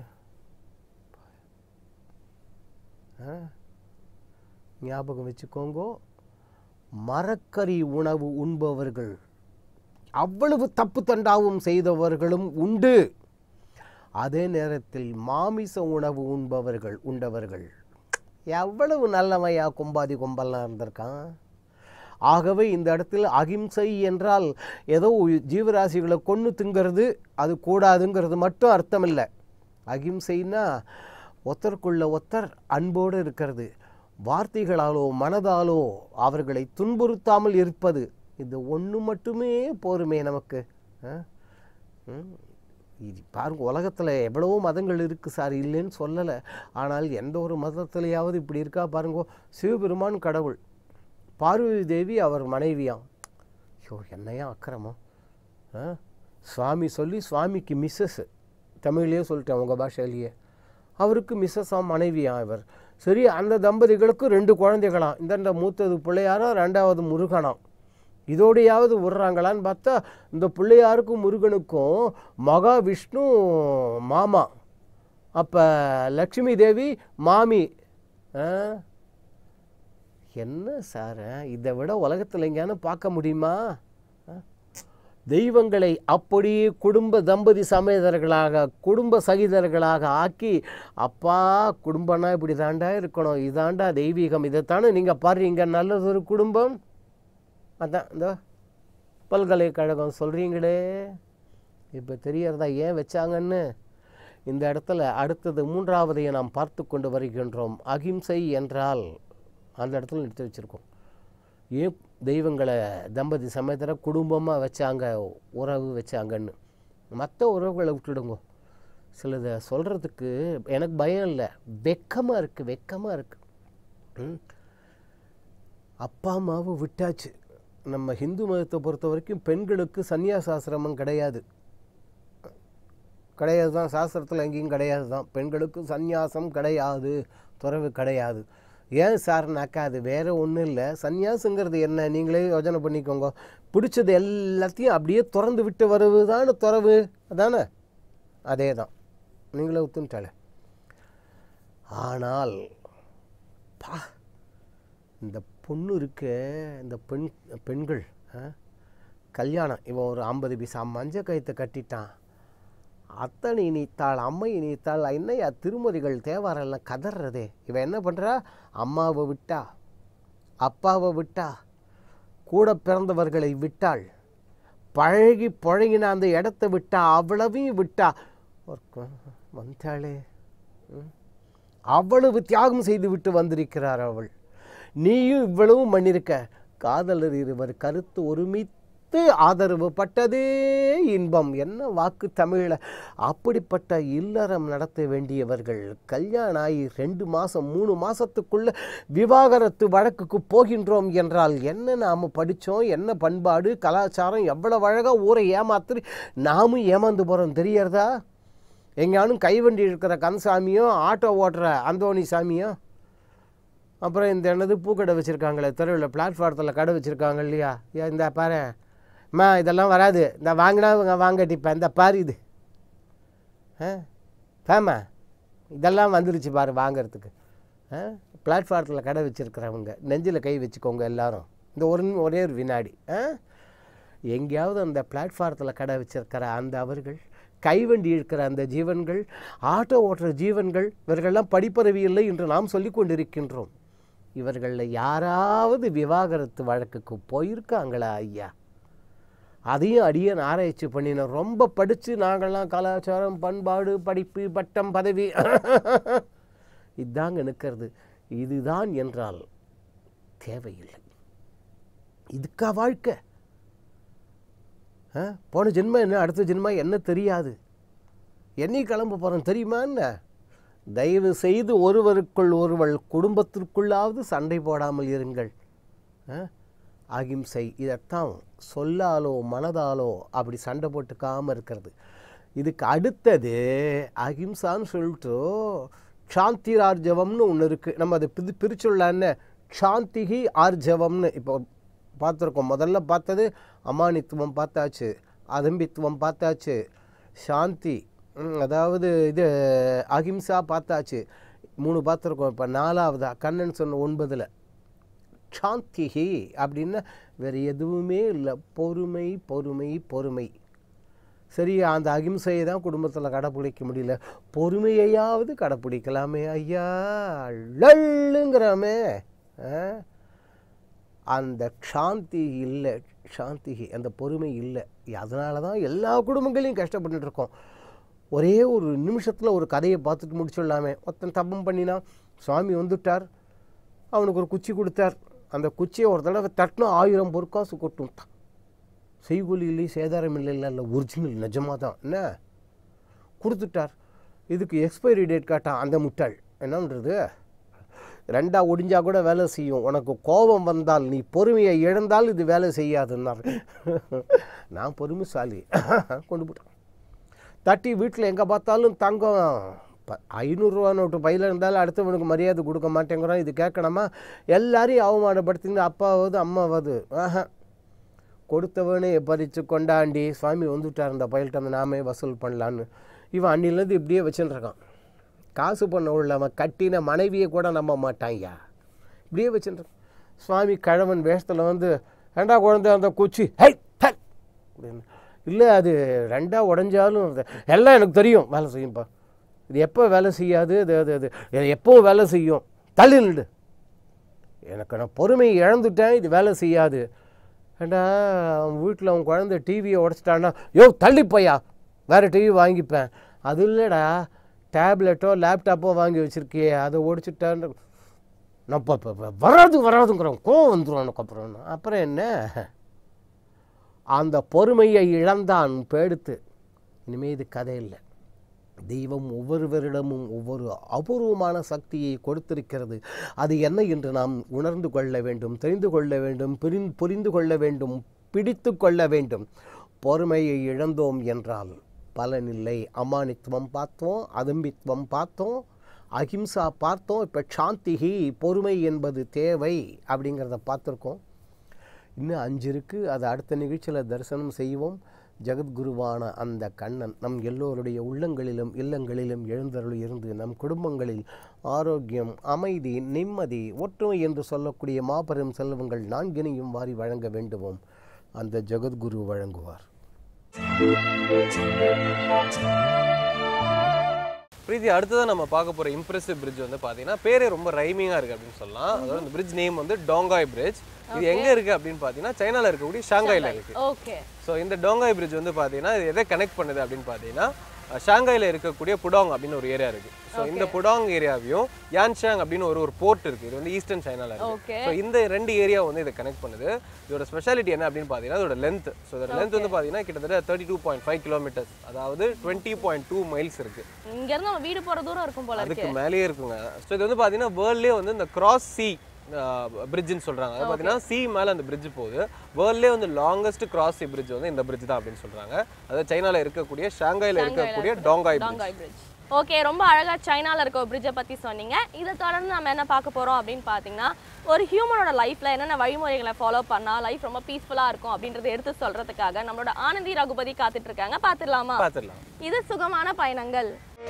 ஆ? ஞாபகம் வச்சுக்கோங்கோ மரக்கறி உணவு உண்பவர்கள் அவ்வளவு தப்பு தண்டாவும் செய்தவர்களும் உண்டு அதே நேரத்தில் மாமிச உணவு உண்பவர்கள் உண்டவர்கள் எவ்வளவு நல்லவையா கொம்பாதி கொம்பெல்லாம் இருந்திருக்கான் ஆகவே இந்த இடத்தில் அகிம்சை என்றால் ஏதோ உயி- ஜீவராசிகளை கொன்று திங்கிறது அது கூடாதுங்கிறது மட்டும் அர்த்தம் இல்லை அகிம்சைன்னா ஒத்தருக்குள்ள ஒத்தர் அன்போடு இருக்கிறது வார்த்தைகளாலோ மனதாலோ அவர்களை துன்புறுத்தாமல் இருப்பது இது ஒன்று மட்டுமே போருமே நமக்கு ஆ? ம். இது பாருங்க உலகத்தில் எவ்வளவோ மதங்கள் இருக்குது சார் இல்லைன்னு சொல்லலை ஆனால் எந்த ஒரு மதத்துலையாவது இப்படி இருக்கா பாருங்க சிவபெருமான் கடவுள் பார்வதி தேவி அவர் மனைவியாம் ஐயோ என்னையா அக்கிரமம் ஆ? சுவாமி சொல்லி சுவாமிக்கு மிஸ்ஸஸ் தமிழ்லேயே சொல்லிட்டேன் உங்கள் பாஷையிலேயே அவருக்கு மிஸ்ஸஸாம் மனைவியாம் இவர் சரி அந்த தம்பதிகளுக்கு ரெண்டு குழந்தைகளாம் இந்தண்ட மூத்தது பிள்ளையாரா ரெண்டாவது முருகனாம் இதோடையாவது விடுறாங்களான்னு பார்த்தா இந்த பிள்ளையாருக்கும் முருகனுக்கும் மகாவிஷ்ணு மாமா அப்போ லக்ஷ்மி தேவி மாமி ஆ? என்ன சார் இதை விட உலகத்தில் எங்கேயானு பார்க்க முடியுமா ஆ? தெய்வங்களை அப்படியே குடும்ப தம்பதி சமேதர்களாக குடும்ப சகிதர்களாக ஆக்கி அப்பா குடும்பம்னா இப்படி தாண்டா இருக்கணும் இதாண்டா தெய்வீகம் இதைத்தானே நீங்கள் பாருங்க நல்லதொரு குடும்பம் அதான் இந்த பல்கலைக்கழகம் சொல்கிறீங்களே இப்போ தெரியறதா ஏன் வச்சாங்கன்னு இந்த இடத்துல அடுத்தது மூன்றாவதையை நாம் பார்த்து கொண்டு வருகின்றோம் அகிம்சை என்றால் அந்த இடத்துல நிறுத்தி வச்சுருக்கோம் ஏன் தெய்வங்களை தம்பதி சமயத்தில் குடும்பமாக வச்சாங்க உறவு வச்சாங்கன்னு மற்ற உறவுகளை விட்டுடுங்க சிலதை சொல்கிறதுக்கு எனக்கு பயம் இல்லை வெக்கமாக இருக்குது வெக்கமாக இருக்குது அப்பா அம்மாவை விட்டாச்சு நம்ம ஹிந்து மதத்தை பொறுத்த வரைக்கும் பெண்களுக்கு சந்நியாசாசிரமம் கிடையாது கிடையாது தான் சாஸ்திரத்தில் எங்கேயும் கிடையாது தான் பெண்களுக்கு சந்நியாசம் கிடையாது துறவு கிடையாது ஏன் சார்னாக்கா அது வேற ஒன்றும் இல்லை சந்நியாசங்கிறது என்ன நீங்களே யோசனை பண்ணிக்கோங்க பிடிச்சது எல்லாத்தையும் அப்படியே திறந்து விட்டு வருவது தானே துறவு அதானே அதே தான் நீங்களே ஒத்துன்ட்டாலே ஆனால் பா இந்த பொண்ணு இருக்க இந்த பெண் பெண்கள் ஆ, கல்யாணம் இவன் ஒரு ஐம்பது பைசா மஞ்சள் கயித்தை கட்டிட்டான் அத்தனை இனித்தாள் அம்மை இனித்தாள் என்னையா திருமதிகள் தேவாரெல்லாம் கதறதே இவன் என்ன பண்ணுறா அம்மாவை விட்டா அப்பாவை விட்டா கூட பிறந்தவர்களை விட்டாள் பழகி பழகின அந்த இடத்த விட்டா அவ்வளவையும் விட்டா ஒரு க- வந்தாளே ம். அவ்வளவு தியாகம் செய்து விட்டு வந்திருக்கிறார் அவள் நீயும் இவ்வளவும் பண்ணிருக்க காதலர் இருவர் கருத்து ஒருமித்து ஆதரவு பட்டதே இன்பம் என்ன வாக்கு தமிழில் அப்படிப்பட்ட இல்லறம் நடத்த வேண்டியவர்கள் கல்யாணம் ஆகி ரெண்டு மாதம் மூணு மாதத்துக்குள்ள விவாகரத்து வழக்குக்கு போகின்றோம் என்றால் என்ன நாம் படித்தோம் என்ன பண்பாடு கலாச்சாரம் எவ்வளவு அழகாக ஊரை ஏமாத்து நாமும் ஏமாந்து போகிறோம் தெரியறதா எங்கேயானும் கைவண்டி இருக்கிற கந்தசாமியும் ஆட்டோ ஓட்டுற அந்தோணி சாமியும் அப்புறம் இந்த என்னது பூக்கடை வச்சுருக்காங்களே தெருவில் பிளாட்ஃபாரத்தில் கடை வச்சுருக்காங்க இல்லையா ஏன் இந்த பாரு அம்மா இதெல்லாம் வராது இந்த வாங்கினா இவங்க வாங்கட்டிப்பேன் இந்த பாரு இது ஆ ஃபேமா இதெல்லாம் வந்துருச்சு பாரு வாங்குறதுக்கு ஆ பிளாட்ஃபாரத்தில் கடை வச்சுருக்கிறவங்க நெஞ்சில் கை வச்சுக்கோங்க எல்லாரும் இந்த ஒரு நிமி- ஒரே ஒரு வினாடி ஆ எங்கேயாவது அந்த பிளாட்ஃபாரத்தில் கடை வச்சிருக்கிற அந்த அவர்கள் கைவண்டி இருக்கிற அந்த ஜீவன்கள் ஆட்டோ ஓட்டுற ஜீவன்கள் இவர்களெல்லாம் படிப்பறிவு இல்லை என்று நாம் சொல்லிக் கொண்டிருக்கின்றோம் இவர்களில் யாராவது விவாகரத்து வழக்குக்கு போயிருக்காங்களா ஐயா அதையும் அடியன் ஆராய்ச்சி பண்ணினோம் ரொம்ப படித்து நாங்கள்லாம் கலாச்சாரம் பண்பாடு படிப்பு பட்டம் பதவி இதாங்க நிற்கிறது இதுதான் என்றால் தேவையில்லை இதுக்கா வாழ்க்கை ஆ? போன ஜென்மம் என்ன அடுத்த ஜென்மம் என்ன தெரியாது என்னைக்கு கிளம்ப போகிறோம் தெரியுமா என்ன தயவு செய்து ஒருவருக்குள் ஒருவர் குடும்பத்திற்குள்ளாவது சண்டை போடாமல் இருங்கள் ஆ? அகிம்சை இதைத்தான் சொல்லாலோ மனதாலோ அப்படி சண்டை போட்டுக்காமல் இருக்கிறது இதுக்கு அடுத்தது அகிம்சான்னு சொல்லிட்டு சாந்தி ஆர்ஜவம்னு ஒன்று இருக்குது நம்ம அதை பிரி பிரிச்சுள்ளான்னு சாந்திகி ஆர்ஜவம்னு இப்போ பார்த்துருக்கோம் முதல்ல பார்த்தது அமானித்துவம் பார்த்தாச்சு அதம்பித்துவம் பார்த்தாச்சு சாந்தி ம், அதாவது இது அகிம்சா பார்த்தாச்சு மூணு பார்த்துருக்கோம் இப்போ நாலாவதா கண்ணன் சொன்ன ஒன்பதில் சாந்திகி அப்படின்னா வேறு எதுவுமே இல்லை பொறுமை பொறுமை பொறுமை சரி அந்த அகிம்சையை தான் குடும்பத்தில் கடைப்பிடிக்க முடியல பொறுமையையாவது கடைப்பிடிக்கலாமே ஐயா லல்லுங்கிறாமே ஆ? அந்த சாந்தி இல்லை சாந்தி அந்த பொறுமை இல்லை அதனால தான் எல்லா குடும்பங்களையும் கஷ்டப்பட்டுட்டு இருக்கோம் ஒரே ஒரு நிமிஷத்தில் ஒரு கதையை பார்த்துட்டு முடிச்சிடலாமே ஒருத்தன் தப்பம் பண்ணினா சுவாமி வந்துட்டார் அவனுக்கு ஒரு குச்சி கொடுத்தார் அந்த குச்சியை ஒரு தடவை தட்டினா ஆயிரம் பொற்காசு கொட்டும் செய்கூலி இல்லை சேதாரம் இல்லை இல்லை இல்லை ஒரிஜினல் நிஜமாக தான் என்ன கொடுத்துட்டார் இதுக்கு எக்ஸ்பைரி டேட் காட்டான் அந்த முட்டாள் என்ன பண்ணுறது ரெண்டா ஒடிஞ்சா கூட வேலை செய்யும் உனக்கு கோபம் வந்தால் நீ பொறுமையை இழந்தால் இது வேலை செய்யாதுன்னார் நான் பொறுமைசாலி கொண்டு போட்டேன் தட்டி வீட்டில் எங்கே பார்த்தாலும் தங்கம் ப ஐநூறுரூவா நோட்டு பையில் இருந்தாலும் அடுத்தவனுக்கு மரியாதை கொடுக்க மாட்டேங்கிறான் இது கேட்கணுமா எல்லாரையும் அவமானப்படுத்திங்க அப்பாவது அம்மாவது ஆஹா கொடுத்தவனே பறித்து கொண்டாண்டி சுவாமி வந்துட்டார் இந்த பயில்கிட்ட வந்து நாமே வசூல் பண்ணலான்னு இவன் அன்னிலேருந்து இப்படியே வச்சுன்னு இருக்கான் காசு பண்ண உள்ளவன் கட்டின மனைவியை கூட நம்ப மாட்டான்யா இப்படியே வச்சுட்டு சுவாமி கழவன் வேஷத்தில் வந்து ரெண்டா குழந்தை அந்த குச்சி ஹை ஹை அப்படின்னு இல்லை அது ரெண்டா உடஞ்சாலும் அது எல்லாம் எனக்கு தெரியும் வேலை செய்யும்ப்பா இது எப்போ வேலை செய்யாது அது அது அது இது எப்பவும் வேலை செய்யும் தள்ளி நில்லு எனக்கு நான் பொறுமையை இழந்துட்டேன் இது வேலை செய்யாது ஏண்டா அவன் வீட்டில் அவன் குழந்தை டிவியை உடச்சிட்டான்னா யோ தள்ளி போயா வேறு டிவி வாங்கிப்பேன் அது இல்லைடா டேப்லெட்டோ லேப்டாப்போ வாங்கி வச்சுருக்கியே அதை ஒடிச்சிட்டான்னு நான் இப்போ இப்போ வராது வராதுங்கிறோம் கோவம் வந்துடும் எனக்கு அப்புறம் அப்புறம் என்ன அந்த பொறுமையை இழந்தான் பேடுத்து இனிமேல் இது கதை இல்லை தெய்வம் ஒவ்வொருவரிடமும் ஒவ்வொரு அபூர்வமான சக்தியை கொடுத்திருக்கிறது அது என்ன என்று நாம் உணர்ந்து கொள்ள வேண்டும் தெரிந்து கொள்ள வேண்டும் புரிந் புரிந்து கொள்ள வேண்டும் பிடித்து கொள்ள வேண்டும் பொறுமையை இழந்தோம் என்றால் பலனில்லை அமானித்துவம் பார்த்தோம் அதம்பித்துவம் பார்த்தோம் அகிம்சா பார்த்தோம் இப்போ சாந்திகி பொறுமை என்பது தேவை அப்படிங்கிறத பார்த்துருக்கோம் இன்னும் அஞ்சு இருக்குது அதை அடுத்த நிகழ்ச்சியில் தரிசனம் செய்வோம் ஜெகத்குருவான அந்த கண்ணன் நம் எல்லோருடைய உள்ளங்களிலும் இல்லங்களிலும் எழுந்தருள் இருந்து நம் குடும்பங்களில் ஆரோக்கியம் அமைதி நிம்மதி ஒற்றுமை என்று சொல்லக்கூடிய மாபெரும் செல்வங்கள் நான்கினையும் வாரி வழங்க வேண்டுவோம் அந்த ஜெகத்குரு வழங்குவார் பிரீத்தி அடுத்ததான் நம்ம பார்க்க போற இம்ப்ரெசிவ் பிரிட்ஜ் வந்து பாத்தீங்கன்னா பேரே ரொம்ப ரைமிங்கா இருக்கு அப்படின்னு சொல்லலாம் அதாவது இந்த பிரிட்ஜ் நேம் வந்து டோங்காய் பிரிட்ஜ் இது எங்க இருக்கு அப்படின்னு பாத்தீங்கன்னா சைனால இருக்கக்கூடிய ஷாங்காயில இருக்கு ஓகே ஸோ இந்த டோங்காய் பிரிட்ஜ் வந்து பாத்தீங்கன்னா இது எதை கனெக்ட் பண்ணுது அப்படின்னு பாத்தீங்கன்னா அஹ், ஷாங்காயில இருக்கக்கூடிய புடாங் அப்படின்னு ஒரு ஏரியா இருக்கு ஸோ இந்த புடாங் ஏரியாவையும் யான்ஷாங் அப்படின்னு ஒரு ஒரு போர்ட் இருக்கு இது வந்து ஈஸ்டர்ன் சைனால இருக்கு ஓகே ஸோ இந்த ரெண்டு ஏரியா வந்து இதை கனெக்ட் பண்ணுது இதோட ஸ்பெஷாலிட்டி என்ன அப்படின்னு பார்த்தீங்கன்னா இதோட லென்த் ஸோ இதோட லென்த் வந்து பார்த்தீங்கன்னா கிட்டத்தட்ட thirty two point five kilometres அதாவது டுவெண்ட்டி பாயிண்ட் டூ மைல்ஸ் இருக்கு இங்க இருந்து நம்ம வீடு போற தூரம் இருக்கும் போல இருக்கு அதுக்கு மேலேயே இருக்குங்க ஸோ இது வந்து பார்த்தீங்கன்னா வேர்ல்ட்லேயே வந்து இந்த கிராஸ் சி பிரிட்ஜ்னு சொல்றாங்க அது பார்த்தீங்கன்னா சி மேல அந்த பிரிட்ஜ் போகுது வேர்ல்ட்லேயே வந்து லாங்கஸ்ட் கிராஸ் சி பிரிட்ஜ் வந்து இந்த பிரிட்ஜ் தான் அப்படின்னு சொல்றாங்க அதாவது சைனால இருக்கக்கூடிய ஷாங்காயில இருக்கக்கூடிய Donghai bridge Donghai bridge okay ரொம்ப அழகா சைனால இருக்க ஒரு பிரிட்ஜை பத்தி சொன்னீங்க இதை தொடர்ந்து நம்ம என்ன பார்க்க போறோம் அப்படின்னு பாத்தீங்கன்னா ஒரு ஹியூமனோட லைஃப்ல என்னென்ன வழிமுறைகளை ஃபாலோ பண்ணா லைஃப் ரொம்ப பீஸ்ஃபுல்லா இருக்கும் அப்படின்றத எடுத்து சொல்றதுக்காக நம்மளோட ஆனந்தி ரகுபதி காத்துட்டு இருக்காங்க பாத்துடலாமா பார்த்துடலாம் இது சுகமான பயணங்கள்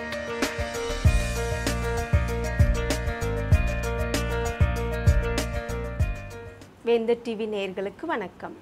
வேந்தர் டிவி நேயர்களுக்கு வணக்கம்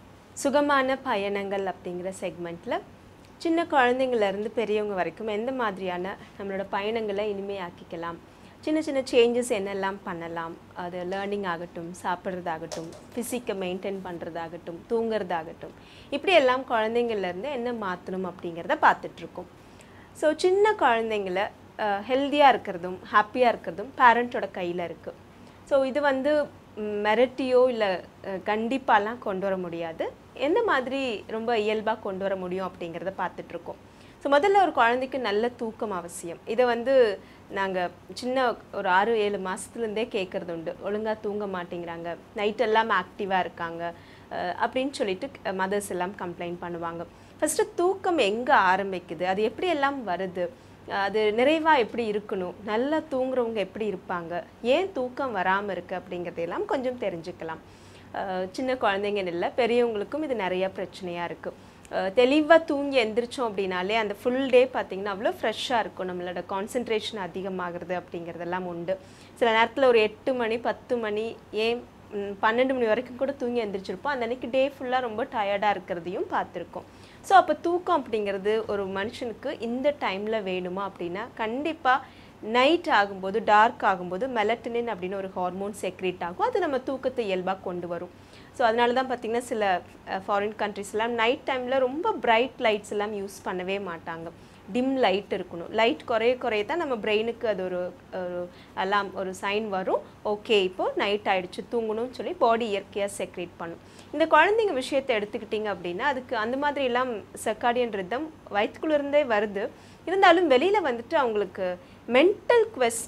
சுகமான பயணங்கள் அப்படிங்கிற செக்மெண்ட்டில் சின்ன குழந்தைங்கள்லேருந்து பெரியவங்க வரைக்கும் எந்த மாதிரியான நம்மளோட பயணங்களை இனிமையாக்கிக்கலாம் சின்ன சின்ன சேஞ்சஸ் என்னெல்லாம் பண்ணலாம் அது லேர்னிங் ஆகட்டும் சாப்பிட்றதாகட்டும் ஃபிசிக்கை மெயின்டைன் பண்ணுறதாகட்டும் தூங்குறதாகட்டும் இப்படி எல்லாம் குழந்தைங்கள்லேருந்து என்ன மாற்றணும் அப்படிங்கிறத பார்த்துட்ருக்கோம் ஸோ சின்ன குழந்தைங்கள ஹெல்த்தியாக இருக்கிறதும் ஹாப்பியாக இருக்கிறதும் பேரண்ட்டோட கையில் இருக்குது ஸோ இது வந்து ம், மிரட்டியோ இல்லை கண்டிப்பாலாம் கொண்டு வர முடியாது எந்த மாதிரி ரொம்ப இயல்பாக கொண்டு வர முடியும் அப்படிங்கிறத பார்த்துட்ருக்கோம் ஸோ முதல்ல ஒரு குழந்தைக்கு நல்ல தூக்கம் அவசியம் இதை வந்து நாங்கள் சின்ன ஒரு ஆறு ஏழு மாதத்துலேருந்தே கேட்குறது உண்டு ஒழுங்காக தூங்க மாட்டேங்கிறாங்க நைட் எல்லாம் ஆக்டிவாக இருக்காங்க அஹ், அப்படின்னு சொல்லிட்டு மதர்ஸ் எல்லாம் கம்ப்ளைண்ட் பண்ணுவாங்க ஃபஸ்ட்டு தூக்கம் எங்கே ஆரம்பிக்குது அது எப்படி எல்லாம் வருது அது நிறைவாக எப்படி இருக்கணும் நல்லா தூங்குறவங்க எப்படி இருப்பாங்க ஏன் தூக்கம் வராமல் இருக்குது அப்படிங்கிறதையெல்லாம் கொஞ்சம் தெரிஞ்சுக்கலாம் அஹ் சின்ன குழந்தைங்கன்னு இல்லை பெரியவங்களுக்கும் இது நிறைய பிரச்சனையாக இருக்குது தெளிவாக தூங்கி எந்திரிச்சோம் அப்படின்னாலே அந்த ஃபுல் டே பார்த்திங்கன்னா அவ்வளோ ஃப்ரெஷ்ஷாக இருக்கும் நம்மளோட கான்சென்ட்ரேஷன் அதிகமாகிறது அப்படிங்கிறதெல்லாம் உண்டு சில நேரத்தில் ஒரு எட்டு மணி பத்து மணி ஏன் ம், பன்னெண்டு மணி வரைக்கும் கூட தூங்கி எந்திரிச்சிருப்போம் அந்த அன்னைக்கு டே ஃபுல்லாக ரொம்ப டயர்டாக இருக்கிறதையும் பார்த்துருக்கோம் ஸோ அப்போ தூக்கம் அப்படிங்கிறது ஒரு மனுஷனுக்கு இந்த டைமில் வேணுமா அப்படின்னா கண்டிப்பாக நைட் ஆகும்போது டார்க் ஆகும்போது மெலட்டனின் அப்படின்னு ஒரு ஹார்மோன் செக்ரேட் ஆகும் அது நம்ம தூக்கத்தை இயல்பாக கொண்டு வரும் ஸோ அதனால தான் பார்த்திங்கன்னா சில ஃபாரின் கண்ட்ரிஸ்லாம் நைட் டைமில் ரொம்ப பிரைட் லைட்ஸ் எல்லாம் யூஸ் பண்ணவே மாட்டாங்க டிம் லைட் இருக்கணும் லைட் குறைய குறைய தான் நம்ம பிரெயினுக்கு அது ஒரு ஒரு அலாம் ஒரு சைன் வரும் ஓகே இப்போது நைட் ஆயிடுச்சு தூங்கணும்னு சொல்லி பாடி இயற்கையாக செக்ரேட் பண்ணும் இந்த குழந்தைங்க விஷயத்தை எடுத்துக்கிட்டிங்க அப்படின்னா அதுக்கு அந்த மாதிரி எல்லாம் சர்க்காடியன் ரிதம் வயிற்றுக்குள்ளே இருந்தே வருது இருந்தாலும் வெளியில் வந்துட்டு அவங்களுக்கு மென்டல் குவெஸ்ட்டு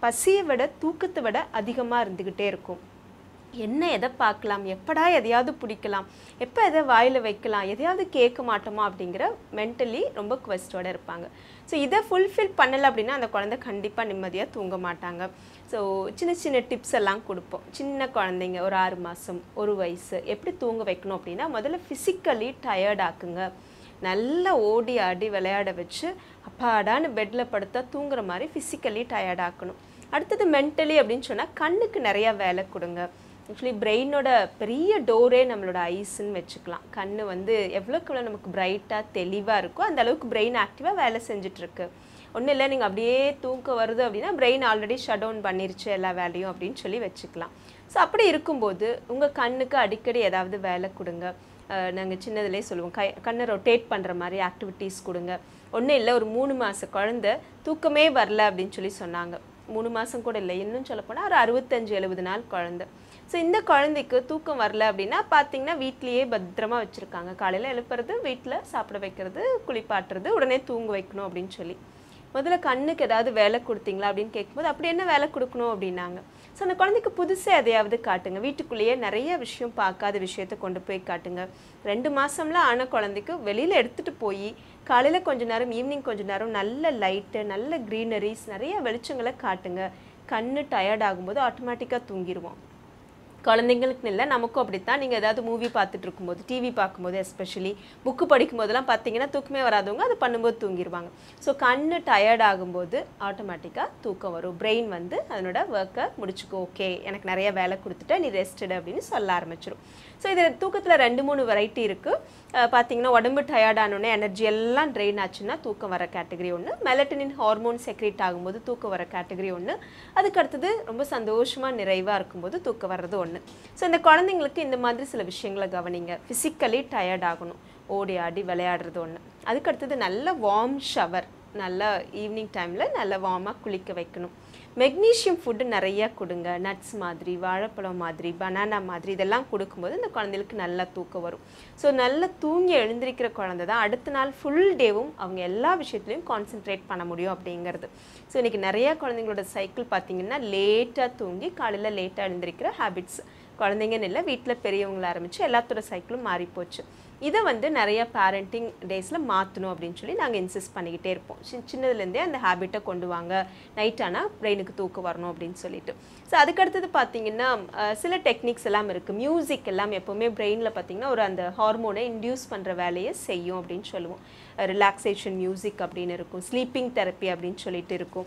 பசியை விட தூக்கத்தை விட அதிகமாக இருந்துக்கிட்டே இருக்கும் என்ன எதை பார்க்கலாம் எப்படா எதையாவது பிடிக்கலாம் எப்போ எதை வாயில் வைக்கலாம் எதையாவது கேட்க மாட்டோமா அப்படிங்கிற மென்டலி ரொம்ப குவெஸ்டோட இருப்பாங்க ஸோ இதை ஃபுல்ஃபில் பண்ணலை அப்படின்னா அந்த குழந்தை கண்டிப்பாக நிம்மதியாக தூங்க மாட்டாங்க ஸோ சின்ன சின்ன டிப்ஸ் எல்லாம் கொடுப்போம் சின்ன குழந்தைங்க ஒரு ஆறு மாதம் ஒரு வயசு எப்படி தூங்க வைக்கணும் அப்படின்னா முதல்ல ஃபிசிக்கலி டயர்ட் ஆக்குங்க நல்லா ஓடி ஆடி விளையாட வச்சு அப்பாடான்னு பெட்டில் படுத்தா தூங்குற மாதிரி ஃபிசிக்கலி டயர்ட் ஆக்கணும் அடுத்தது மென்டலி அப்படின்னு சொன்னால் கண்ணுக்கு நிறையா வேலை கொடுங்க ஆக்சுவலி பிரெயினோட பெரிய டோரே நம்மளோட ஐஸ்ன்னு வச்சுக்கலாம் கண் வந்து எவ்வளோக்கு எவ்வளோ நமக்கு பிரைட்டாக தெளிவாக இருக்கோ அந்த அளவுக்கு பிரெயின் ஆக்டிவாக வேலை செஞ்சுட்ருக்கு ஒன்றும் இல்லை நீங்கள் அப்படியே தூக்கம் வருது அப்படின்னா பிரெயின் ஆல்ரெடி ஷட் டவுன் பண்ணிருச்சு எல்லா வேலையும் அப்படின்னு சொல்லி வச்சுக்கலாம் ஸோ அப்படி இருக்கும்போது உங்கள் கண்ணுக்கு அடிக்கடி ஏதாவது வேலை கொடுங்க நாங்கள் சின்னதுலேயே சொல்லுவோம் கை கண்ணை ரொட்டேட் பண்ணுற மாதிரி ஆக்டிவிட்டீஸ் கொடுங்க ஒன்றும் இல்லை ஒரு மூணு மாத குழந்தை தூக்கமே வரல அப்படின்னு சொல்லி சொன்னாங்க மூணு மாதம் கூட இல்லை இன்னும் சொல்லப்போனால் ஒரு அறுபத்தஞ்சு எழுபது நாள் குழந்தை ஸோ இந்த குழந்தைக்கு தூக்கம் வரல அப்படின்னா பார்த்தீங்கன்னா வீட்லேயே பத்திரமா வச்சுருக்காங்க காலையில் எழுப்புறது வீட்டில் சாப்பிட வைக்கிறது குளிப்பாட்டுறது உடனே தூங்க வைக்கணும் அப்படின்னு சொல்லி முதல்ல கண்ணுக்கு ஏதாவது வேலை கொடுத்தீங்களா அப்படின்னு கேட்கும்போது அப்படி என்ன வேலை கொடுக்கணும் அப்படின்னாங்க ஸோ அந்த குழந்தைக்கு புதுசாக எதையாவது காட்டுங்க வீட்டுக்குள்ளேயே நிறைய விஷயம் பார்க்காத விஷயத்த கொண்டு போய் காட்டுங்க ரெண்டு மாதம்லாம் ஆன குழந்தைக்கு வெளியில் எடுத்துகிட்டு போய் காலையில் கொஞ்ச நேரம் ஈவினிங் கொஞ்ச நேரம் நல்ல லைட்டு நல்ல க்ரீனரிஸ் நிறைய வெளிச்சங்களை காட்டுங்க கண்ணு டயர்ட் ஆகும்போது ஆட்டோமேட்டிக்காக தூங்கிடுவோம் குழந்தைங்களுக்கு இல்லை நமக்கும் அப்படித்தான் நீங்கள் ஏதாவது மூவி பார்த்துட்டு இருக்கும்போது டிவி பார்க்கும்போது எஸ்பெஷலி புக்கு படிக்கும் போதெல்லாம் பார்த்தீங்கன்னா தூக்கமே வராதவங்க அது பண்ணும்போது தூங்கிடுவாங்க ஸோ கண்ணு டயர்ட் ஆகும்போது ஆட்டோமேட்டிக்காக தூக்கம் வரும் பிரெயின் வந்து அதனோட ஒர்க்கை முடிச்சுக்கோ ஓகே எனக்கு நிறைய வேலை கொடுத்துட்ட நீ ரெஸ்டட் அப்படின்னு சொல்ல ஆரம்பிச்சிடும் ஸோ இது தூக்கத்தில் ரெண்டு மூணு வெரைட்டி இருக்குது பார்த்தீங்கன்னா உடம்பு டயர்டானோடனே எனர்ஜி எல்லாம் ட்ரெயின் ஆச்சுன்னா தூக்கம் வர கேட்டகரி ஒன்று மெலட்டனின் ஹார்மோன் செக்ரேட் ஆகும்போது தூக்கம் வர கேட்டகரி ஒன்று அதுக்கு அடுத்தது ரொம்ப சந்தோஷமாக நிறைவாக இருக்கும்போது தூக்கம் வர்றது ஒன்று ஸோ இந்த குழந்தைங்களுக்கு இந்த மாதிரி சில விஷயங்களை கவனிங்க ஃபிசிக்கலி டயர்ட் ஆகணும் ஓடி ஆடி விளையாடுறது ஒன்று அதுக்கு அடுத்தது நல்ல வார்ம் ஷவர் நல்லா ஈவினிங் டைமில் நல்ல வார்மாக குளிக்க வைக்கணும் மெக்னீஷியம் ஃபுட்டு நிறைய கொடுங்க நட்ஸ் மாதிரி வாழைப்பழம் மாதிரி பனானா மாதிரி இதெல்லாம் கொடுக்கும்போது இந்த குழந்தைகளுக்கு நல்லா தூக்கம் வரும் ஸோ நல்லா தூங்கி எழுந்திருக்கிற குழந்தை தான் அடுத்த நாள் ஃபுல் டேவும் அவங்க எல்லா விஷயத்துலையும் கான்சென்ட்ரேட் பண்ண முடியும் அப்படிங்கிறது ஸோ இன்றைக்கி நிறைய குழந்தைங்களோட சைக்கிள் பார்த்தீங்கன்னா லேட்டாக தூங்கி காலையில் லேட்டாக எழுந்திருக்கிற ஹேபிட்ஸ் குழந்தைங்கன்னு இல்லை வீட்டில் பெரியவங்கள ஆரம்பித்து எல்லாத்தோட சைக்கிளும் மாறிப்போச்சு இதை வந்து நிறைய பேரண்டிங் டேஸில் மாற்றணும் அப்படின்னு சொல்லி நாங்கள் இன்சிஸ்ட் பண்ணிக்கிட்டே இருப்போம் சி சின்னதுலேருந்தே அந்த ஹேபிட்டை கொண்டு வாங்க நைட் ஆனால் பிரெயினுக்கு தூக்கம் வரணும் அப்படின்னு சொல்லிட்டு ஸோ அதுக்கடுத்தது பார்த்தீங்கன்னா அஹ், சில டெக்னிக்ஸ் எல்லாம் இருக்குது மியூசிக் எல்லாம் எப்போவுமே பிரெயினில் பார்த்தீங்கன்னா ஒரு அந்த ஹார்மோனை இன்டியூஸ் பண்ணுற வேலையை செய்யும் அப்படின்னு சொல்லுவோம் ரிலாக்ஸேஷன் மியூசிக் அப்படின்னு இருக்கும் ஸ்லீப்பிங் தெரப்பி அப்படின்னு சொல்லிட்டு இருக்கும்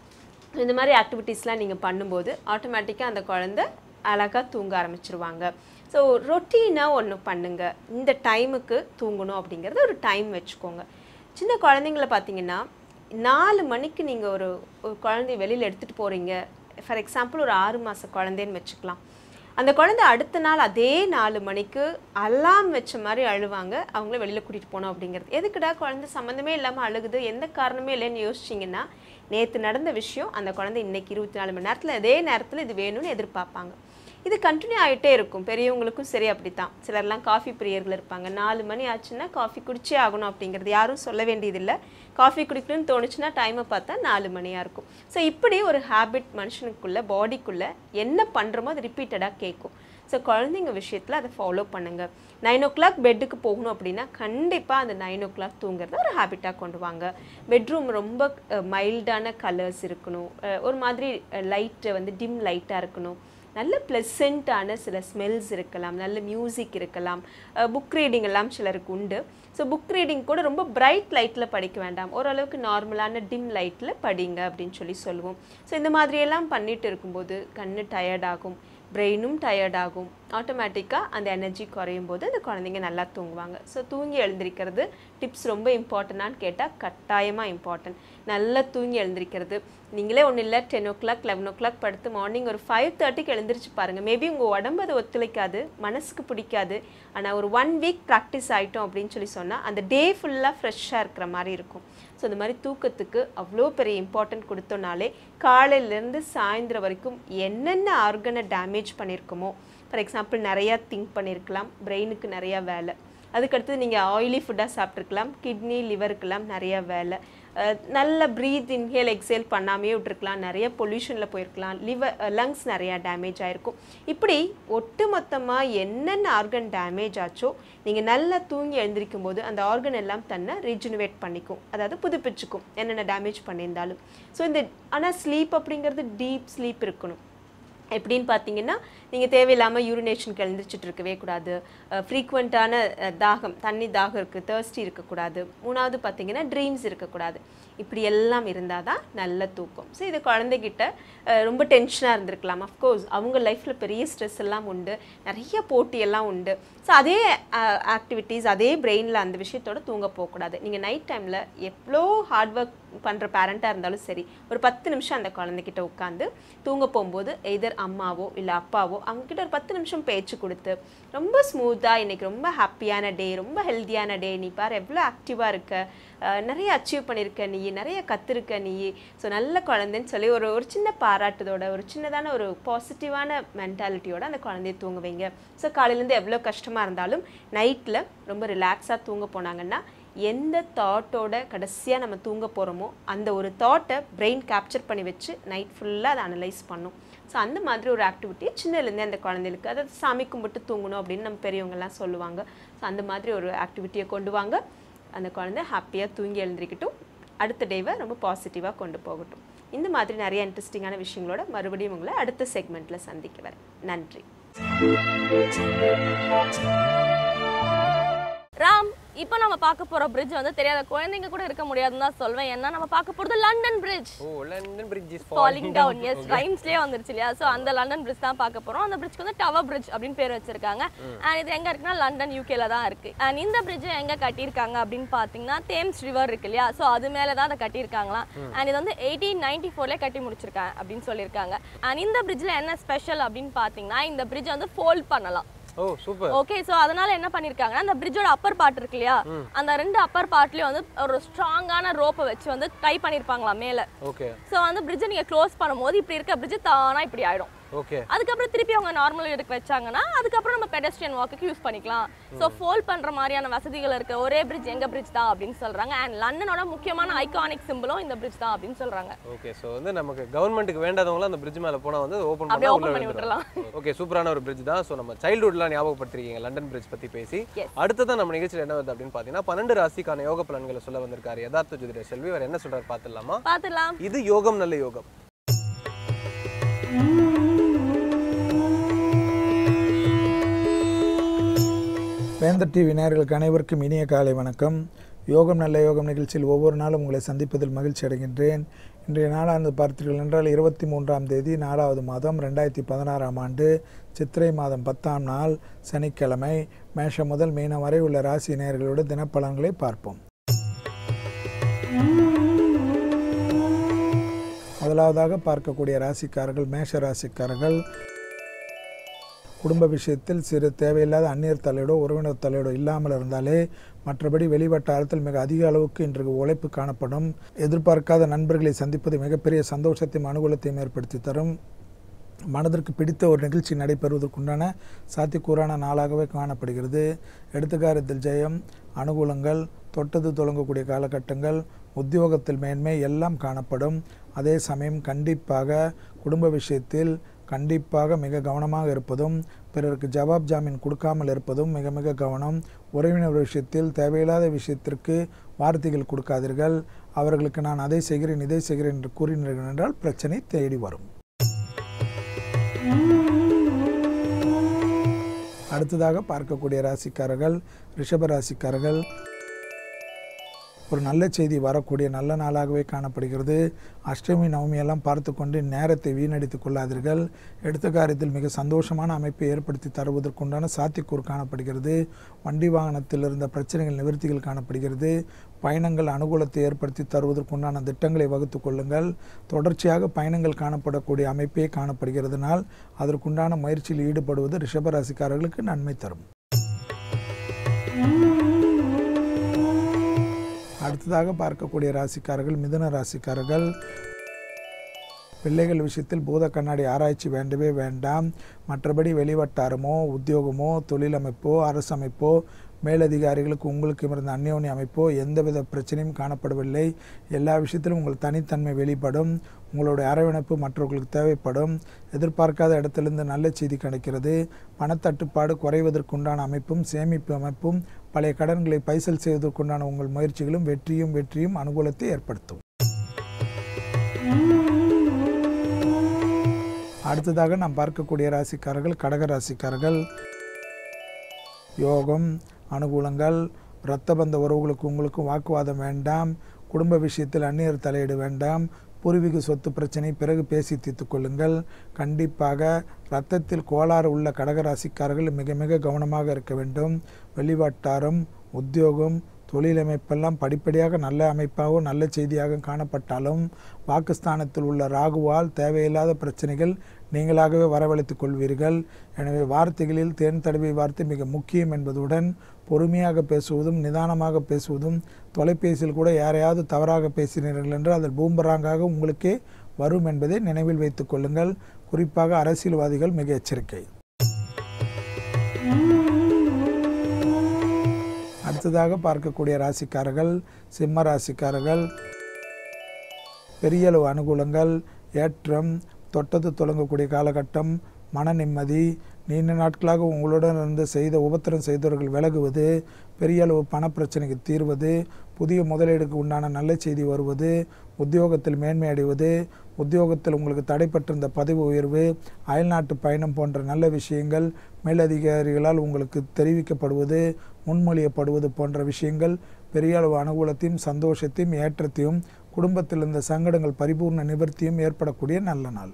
இந்த மாதிரி ஆக்டிவிட்டீஸ்லாம் நீங்கள் பண்ணும்போது ஆட்டோமேட்டிக்காக அந்த குழந்தை அழகாக தூங்க ஆரம்பிச்சிருவாங்க ஸோ ரொட்டீனாக ஒன்று பண்ணுங்க இந்த டைமுக்கு தூங்கணும் அப்படிங்கிறது ஒரு டைம் வச்சுக்கோங்க சின்ன குழந்தைங்கள பார்த்தீங்கன்னா நாலு மணிக்கு நீங்கள் ஒரு ஒரு குழந்தைய வெளியில் எடுத்துகிட்டு போகிறீங்க ஃபார் எக்ஸாம்பிள் ஒரு ஆறு மாத குழந்தைன்னு வச்சுக்கலாம் அந்த குழந்தை அடுத்த நாள் அதே நாலு மணிக்கு அலாம் வச்ச மாதிரி அழுவாங்க அவங்கள வெளியில் கூட்டிகிட்டு போகணும் அப்படிங்கிறது எதுக்குடா குழந்தை சம்மந்தமே இல்லாமல் அழுகுது எந்த காரணமே இல்லைன்னு யோசிச்சிங்கன்னா நேற்று நடந்த விஷயம் அந்த குழந்தை இன்னைக்கு இருபத்தி நாலு மணி நேரத்தில் அதே நேரத்தில் இது வேணும்னு எதிர்பார்ப்பாங்க இது கண்டினியூ ஆகிட்டே இருக்கும் பெரியவங்களுக்கும் சரி அப்படித்தான் சிலர்லாம் காஃபி பிரியர்கள் இருப்பாங்க நாலு மணி ஆச்சுன்னா காஃபி குடிச்சே ஆகணும் அப்படிங்கிறது யாரும் சொல்ல வேண்டியதில்லை காஃபி குடிக்கணும்னு தோணுச்சுன்னா டைமை பார்த்தா நாலு மணியாக இருக்கும் ஸோ இப்படி ஒரு ஹேபிட் மனுஷனுக்குள்ள பாடிக்குள்ளே என்ன பண்ணுறோமோ அது ரிப்பீட்டடாக கேட்கும் ஸோ குழந்தைங்க விஷயத்தில் அதை ஃபாலோ பண்ணுங்க நைன் ஓ கிளாக் பெட்டுக்கு போகணும் அப்படின்னா கண்டிப்பாக அந்த நைன் ஓ கிளாக் தூங்குறத ஒரு ஹேபிட்டாக கொண்டு வாங்க பெட்ரூம் ரொம்ப மைல்டான கலர்ஸ் இருக்கணும் அஹ் ஒரு மாதிரி லைட்டு வந்து டிம் லைட்டாக இருக்கணும் நல்ல ப்ளசண்ட்டான சில ஸ்மெல்ஸ் இருக்கலாம் நல்ல மியூசிக் இருக்கலாம் புக் ரீடிங் எல்லாம் சிலருக்கு உண்டு ஸோ புக் ரீடிங் கூட ரொம்ப பிரைட் லைட்டில் படிக்க வேண்டாம் ஓரளவுக்கு நார்மலான டிம் லைட்டில் படிங்க அப்படின்னு சொல்லி சொல்லுவோம் ஸோ இந்த மாதிரியெல்லாம் பண்ணிட்டு இருக்கும்போது கண்ணு டயர்ட் ஆகும் பிரெயினும் டயர்ட் ஆகும் ஆட்டோமேட்டிக்காக அந்த எனர்ஜி குறையும் போது அந்த குழந்தைங்க நல்லா தூங்குவாங்க ஸோ தூங்கி எழுந்திருக்கிறது டிப்ஸ் ரொம்ப இம்பார்ட்டண்டான்னு கேட்டால் கட்டாயமாக இம்பார்ட்டன்ட் நல்லா தூங்கி எழுந்திருக்கிறது நீங்களே ஒன்றும் இல்லை ten o'clock eleven o'clock படுத்து மார்னிங் ஒரு ஃபைவ் தேர்ட்டிக்கு எழுந்திரிச்சு பாருங்கள் மேபி உங்கள் உடம்பு அதை ஒத்துழைக்காது மனசுக்கு பிடிக்காது ஆனால் ஒரு ஒன் வீக் ப்ராக்டிஸ் ஆகிட்டோம் அப்படின்னு சொல்லி சொன்னால் அந்த டே ஃபுல்லாக ஃப்ரெஷ்ஷாக இருக்கிற மாதிரி இருக்கும் ஸோ இந்த மாதிரி தூக்கத்துக்கு அவ்வளோ பெரிய இம்பார்ட்டன்ட் கொடுத்தோனாலே காலையிலேருந்து சாயந்தரம் வரைக்கும் என்னென்ன ஆர்கனை டேமேஜ் பண்ணியிருக்கோமோ ஃபார் எக்ஸாம்பிள் நிறையா திங்க் பண்ணியிருக்கலாம் பிரெயினுக்கு நிறையா வேலை அதுக்கடுத்து நீங்கள் ஆயிலி ஃபுட்டாக சாப்பிட்ருக்கலாம் கிட்னி லிவருக்கெல்லாம் நிறைய வேலை அஹ் நல்ல ப்ரீத் இன்ஹேல் எக்ஸேல் பண்ணாமே விட்டுருக்கலாம் நிறைய பொல்யூஷனில் போயிருக்கலாம் லிவர் லங்ஸ் நிறையா டேமேஜ் ஆயிருக்கும் இப்படி ஒட்டு மொத்தமாக என்னென்ன ஆர்கன் டேமேஜ் ஆச்சோ நீங்கள் நல்லா தூங்கி எழுந்திருக்கும் போது அந்த ஆர்கன் எல்லாம் தன்னை ரீஜுனவேட் பண்ணிக்கும் அதாவது புதுப்பிச்சுக்கும் என்னென்ன டேமேஜ் பண்ணியிருந்தாலும் ஸோ இந்த ஆனால் ஸ்லீப் அப்படிங்கிறது டீப் ஸ்லீப் இருக்கணும் எப்படின்னு பார்த்தீங்கன்னா நீங்கள் தேவையில்லாமல் யூரினேஷனுக்கு எழுந்திரிச்சிட்டு இருக்கவே கூடாது ஃப்ரீக்வெண்ட்டான தாகம் தண்ணி தாகம் இருக்குது தேர்ஸ்டி இருக்கக்கூடாது மூணாவது பார்த்தீங்கன்னா ட்ரீம்ஸ் இருக்கக்கூடாது இப்படி எல்லாம் இருந்தால் தான் நல்ல தூக்கம் ஸோ இது குழந்தைகிட்ட அஹ், ரொம்ப டென்ஷனாக இருந்திருக்கலாம் அஃப்கோர்ஸ் அவங்க லைஃப்பில் பெரிய ஸ்ட்ரெஸ் எல்லாம் உண்டு நிறைய போட்டி எல்லாம் உண்டு ஸோ அதே ஆக்டிவிட்டீஸ் அதே பிரெயினில் அந்த விஷயத்தோட தூங்க போகக்கூடாது நீங்கள் நைட் டைமில் எவ்வளோ ஹார்ட் ஒர்க் பண்ணுற பேரண்ட்டாக இருந்தாலும் சரி ஒரு பத்து நிமிஷம் அந்த குழந்தைகிட்ட உட்காந்து தூங்க போகும்போது எதர் அம்மாவோ இல்லை அப்பாவோ அவங்ககிட்ட ஒரு பத்து நிமிஷம் பேச்சு கொடுத்து ரொம்ப ஸ்மூத்தாக இன்னைக்கு ரொம்ப ஹாப்பியான டே ரொம்ப ஹெல்த்தியான டே நீ பாரு எவ்வளோ ஆக்டிவாக இருக்க அஹ் நிறைய அச்சீவ் பண்ணியிருக்க நீ நிறைய கற்றுருக்க நீ ஸோ நல்ல குழந்தைன்னு சொல்லி ஒரு ஒரு சின்ன பாராட்டுதோட ஒரு சின்னதான ஒரு பாசிட்டிவான மென்டாலிட்டியோட அந்த குழந்தைய தூங்க வைங்க ஸோ காலையிலேருந்து எவ்வளோ கஷ்டமாக இருந்தாலும் நைட்டில் ரொம்ப ரிலாக்ஸாக தூங்க போனாங்கன்னா எந்த தாட்டோட கடைசியாக நம்ம தூங்க போகிறோமோ அந்த ஒரு தாட்டை பிரெயின் கேப்சர் பண்ணி வச்சு நைட் ஃபுல்லாக அதை அனலைஸ் பண்ணும் ஸோ அந்த மாதிரி ஒரு ஆக்டிவிட்டியை சின்னதுலேருந்தே அந்த குழந்தைகளுக்கு அதாவது சாமி கும்பிட்டு தூங்கணும் அப்படின்னு நம்ம பெரியவங்கெல்லாம் சொல்லுவாங்க ஸோ அந்த மாதிரி ஒரு ஆக்டிவிட்டியை கொண்டு வாங்க அந்த குழந்தை ஹாப்பியாக தூங்கி எழுந்திரிக்கட்டும் அடுத்த டேவை ரொம்ப பாசிட்டிவாக கொண்டு போகட்டும் இந்த மாதிரி நிறைய இன்ட்ரெஸ்டிங்கான விஷயங்களோட மறுபடியும் உங்களை அடுத்த செக்மெண்ட்டில் சந்திக்க வரேன் நன்றி ராம் இப்போ நம்ம பார்க்க போற பிரிட்ஜ் வந்து தெரியாத குழந்தைங்க கூட இருக்க முடியாதுன்னு தான் சொல்வேன் ஏன்னா நம்ம பார்க்க போறது London bridge oh London bridge is falling down as ரைம்ஸ்லயே வந்துருச்சு இல்லையா ஸோ அந்த லண்டன் பிரிட்ஜ் தான் பார்க்க போறோம் அந்த பிரிட்ஜ்க்கு வந்து டவர் பிரிட்ஜ் அப்படின்னு பேர் வச்சிருக்காங்க அண்ட் இது எங்க இருக்குன்னா லண்டன் யூகேல தான் இருக்கு அண்ட் இந்த பிரிட்ஜ் எங்க கட்டியிருக்காங்க அப்படின்னு பார்த்தீங்கன்னா தேம்ஸ் ரிவர் இருக்கு இல்லையா ஸோ அது மேலே தான் அதை கட்டியிருக்காங்களாம் அண்ட் இது வந்து எயிட்டீன் நைன்டி ஃபோர்லேயே கட்டி முடிச்சிருக்காங்க அப்படின்னு சொல்லியிருக்காங்க அண்ட் இந்த பிரிட்ஜில் என்ன ஸ்பெஷல் அப்படின்னு பார்த்தீங்கன்னா இந்த பிரிட்ஜ் வந்து ஃபோல்ட் பண்ணலாம் ஓ சூப்பர் ஓகே சோ அதனால என்ன பண்ணிருக்காங்கன்னா அந்த பிரிட்ஜோட அப்பர் பார்ட் இருக்கு இல்லையா அந்த ரெண்டு அப்பர் பார்ட்லயும் வந்து ஒரு ஸ்ட்ராங்கான ரோப்பை வச்சு வந்து டை பண்ணிருப்பாங்களா மேல ஓகே சோ அந்த பிரிட்ஜை நீங்க க்ளோஸ் பண்ணும்போது இப்படி இருக்க பிரிட்ஜ் தானா இப்படி ஆயிடும் ஓகே அதுக்கப்புறம் திருப்பி அவங்க நார்மல் இதுக்கு வச்சாங்கன்னா அதுக்கப்புறம் நம்ம பெடஸ்ட்ரியன் வாக்குக்கு யூஸ் பண்ணிக்கலாம் ஸோ ஃபோல்ட் பண்ற மாதிரியான வசதிகள் இருக்க ஒரே பிரிட்ஜ் எங்க பிரிட்ஜ் தான் அப்படின்னு சொல்றாங்க அண்ட் லண்டனோட முக்கியமான ஐகானிக் சிம்பிளும் இந்த பிரிட்ஜ் தான் அப்படின்னு சொல்றாங்க ஓகே ஸோ வந்து நமக்கு கவர்மெண்ட்டுக்கு வேண்டாதவங்களும் அந்த பிரிட்ஜ் மேலே போனால் வந்து ஓப்பன் அப்படியே பண்ணால் open உள்ள பண்ணி விட்டுறலாம் ஓகே சூப்பரான ஒரு பிரிட்ஜ் தான் ஸோ நம்ம சைல்ட்ஹுட்லாம் ஞாபகப்படுத்திருக்கீங்க லண்டன் பிரிட்ஜ் பற்றி பேசி Yes. அடுத்ததான் நம்ம நிகழ்ச்சியில் என்ன வருது அப்படின்னு பார்த்தீங்கன்னா பன்னெண்டு ராசிக்கான யோக பலன்களை சொல்ல வந்திருக்காரு யதார்த்த ஜோதிட செல்வி அவர் என்ன சொல்றாரு பார்த்துடலாமா பார்த்துலாம் இது யோகம் நல்ல யோகம் வேந்தர் டிவி நேயர்களுக்கு அனைவருக்கும் இனிய காலை வணக்கம் யோகம் நல்ல யோகம் நிகழ்ச்சியில் ஒவ்வொரு நாளும் உங்களை சந்திப்பதில் மகிழ்ச்சி அடைகின்றேன் இன்றைய நாளானது பார்த்தீர்கள் என்றால் இருபத்தி மூன்றாம் தேதி நாலாவது மாதம் ரெண்டாயிரத்தி பதினாறாம் ஆண்டு சித்திரை மாதம் பத்தாம் நாள் சனிக்கிழமை மேஷம் முதல் மீனம் வரை உள்ள ராசி நேயர்களோட தினப்பலன்களை பார்ப்போம் முதலாவதாக பார்க்கக்கூடிய ராசிக்காரர்கள் மேஷ ராசிக்காரர்கள் குடும்ப விஷயத்தில் சிறு தேவையில்லாத அந்நியர் தலையீடோ உறவினர் தலையீடோ இல்லாமல் இருந்தாலே மற்றபடி வெளிவட்டாரத்தில் மிக அதிக அளவுக்கு இன்றைக்கு உழைப்பு காணப்படும் எதிர்பார்க்காத நண்பர்களை சந்திப்பது மிகப்பெரிய சந்தோஷத்தையும் அனுகூலத்தையும் ஏற்படுத்தி தரும் மனதிற்கு பிடித்த ஒரு நிகழ்ச்சி நடைபெறுவதற்குண்டான சாத்தியக்கூறான நாளாகவே காணப்படுகிறது எடுத்துக்காரத்தில் ஜெயம் அனுகூலங்கள் தொட்டது தொடங்கக்கூடிய காலகட்டங்கள் உத்தியோகத்தில் மேன்மை எல்லாம் காணப்படும் அதே சமயம் கண்டிப்பாக குடும்ப விஷயத்தில் கண்டிப்பாக மிக கவனமாக இருப்பதும் பிறருக்கு ஜவாப் ஜாமீன் கொடுக்காமல் இருப்பதும் மிக மிக கவனம் உறவினர் விஷயத்தில் தேவையில்லாத விஷயத்திற்கு வார்த்தைகள் கொடுக்காதீர்கள் அவர்களுக்கு நான் அதை செய்கிறேன் இதை செய்கிறேன் என்று கூறினீர்கள் என்றால் பிரச்சனை தேடி வரும் அடுத்ததாக பார்க்கக்கூடிய ராசிக்காரர்கள் ரிஷப ராசிக்காரர்கள் ஒரு நல்ல செய்தி வரக்கூடிய நல்ல நாளாகவே காணப்படுகிறது அஷ்டமி நவமி எல்லாம் பார்த்து கொண்டு நேரத்தை வீணடித்துக் கொள்ளாதீர்கள் எடுத்த காரியத்தில் மிக சந்தோஷமான அமைப்பை ஏற்படுத்தி தருவதற்குண்டான சாத்தியக்கூறு காணப்படுகிறது வண்டி வாகனத்தில் இருந்த பிரச்சனைகள் நிவர்த்திகள் காணப்படுகிறது பயணங்கள் அனுகூலத்தை ஏற்படுத்தி தருவதற்குண்டான திட்டங்களை வகுத்து கொள்ளுங்கள் தொடர்ச்சியாக பயணங்கள் காணப்படக்கூடிய அமைப்பே காணப்படுகிறதுனால் அதற்குண்டான முயற்சியில் ஈடுபடுவது ரிஷபராசிக்காரர்களுக்கு நன்மை தரும் அடுத்ததாக பார்க்கக்கூடிய ராசிக்காரர்கள் மிதுன ராசிக்காரர்கள் பிள்ளைகள் விஷயத்தில் பூத கண்ணாடி ஆராய்ச்சி வேண்டவே வேண்டாம் மற்றபடி வெளிவட்டாரமோ உத்தியோகமோ தொழிலமைப்போ அரசமைப்போ மேலதிகாரிகளுக்கு உங்களுக்கு இருந்த அந்யோன்ய அமைப்போ எந்தவித பிரச்சனையும் காணப்படவில்லை எல்லா விஷயத்திலும் உங்கள் தனித்தன்மை வெளிப்படும் உங்களுடைய அரவணைப்பு மற்றவர்களுக்கு தேவைப்படும் எதிர்பார்க்காத இடத்திலிருந்து நல்ல செய்தி கிடைக்கிறது பணத்தட்டுப்பாடு குறைவதற்குண்டான அமைப்பும் சேமிப்பு அமைப்பும் பழைய கடன்களை பைசல் செய்வதற்குண்டான உங்கள் முயற்சிகளும் வெற்றியும் வெற்றியும் அனுகூலத்தை ஏற்படுத்தும் அடுத்ததாக நாம் பார்க்கக்கூடிய ராசிக்காரர்கள் கடக ராசிக்காரர்கள் யோகம் அனுகூலங்கள் இரத்த பந்த உறவுகளுக்கு உங்களுக்கும் வாக்குவாதம் வேண்டாம் குடும்ப விஷயத்தில் அந்நியர் தலையிட வேண்டாம் பூர்வீக சொத்து பிரச்சனை பிறகு பேசி தீர்த்துக் கொள்ளுங்கள் கண்டிப்பாக இரத்தத்தில் கோளாறு உள்ள கடகராசிக்காரர்கள் மிக மிக கவனமாக இருக்க வேண்டும் வெளிவட்டாரம் உத்தியோகம் தொழிலமைப்பெல்லாம் படிப்படியாக நல்ல அமைப்பாகவும் நல்ல செய்தியாக காணப்பட்டாலும் பாகிஸ்தானத்தில் உள்ள ராகுவால் தேவையில்லாத பிரச்சனைகள் நீங்களாகவே வரவழைத்துக் கொள்வீர்கள் எனவே வார்த்தைகளில் தேன் தடவை வார்த்தை மிக முக்கியம் என்பதுடன் பொறுமையாக பேசுவதும் நிதானமாக பேசுவதும் தொலைபேசியில் கூட யாரையாவது தவறாக பேசினீர்கள் என்று அதில் பூம்பராங்காக உங்களுக்கே வரும் என்பதை நினைவில் வைத்துக் கொள்ளுங்கள் குறிப்பாக அரசியல்வாதிகள் மிக எச்சரிக்கை அடுத்ததாக பார்க்கக்கூடிய ராசிக்காரர்கள் சிம்ம ராசிக்காரர்கள் பெரிய அளவு அனுகூலங்கள் ஏற்றம் தொட்டது தொடங்கக்கூடிய காலகட்டம் மன நிம்மதி நீண்ட நாட்களாக உங்களுடன் இருந்து செய்த உபத்திரம் செய்தவர்கள் விலகுவது பெரிய அளவு பணப்பிரச்சனைக்கு தீர்வது புதிய முதலீடுக்கு உண்டான நல்ல செய்தி வருவது உத்தியோகத்தில் மேன்மை அடைவது உத்தியோகத்தில் உங்களுக்கு தடைப்பட்டிருந்த பதவி உயர்வு அயல்நாட்டு பயணம் போன்ற நல்ல விஷயங்கள் மேலதிகாரிகளால் உங்களுக்கு தெரிவிக்கப்படுவது முன்மொழியப்படுவது போன்ற விஷயங்கள் பெரிய அளவு அனுகூலத்தையும் சந்தோஷத்தையும் ஏற்றத்தையும் குடும்பத்தில் இருந்த சங்கடங்கள் பரிபூர்ண நிவர்த்தியும் ஏற்படக்கூடிய நல்ல நாள்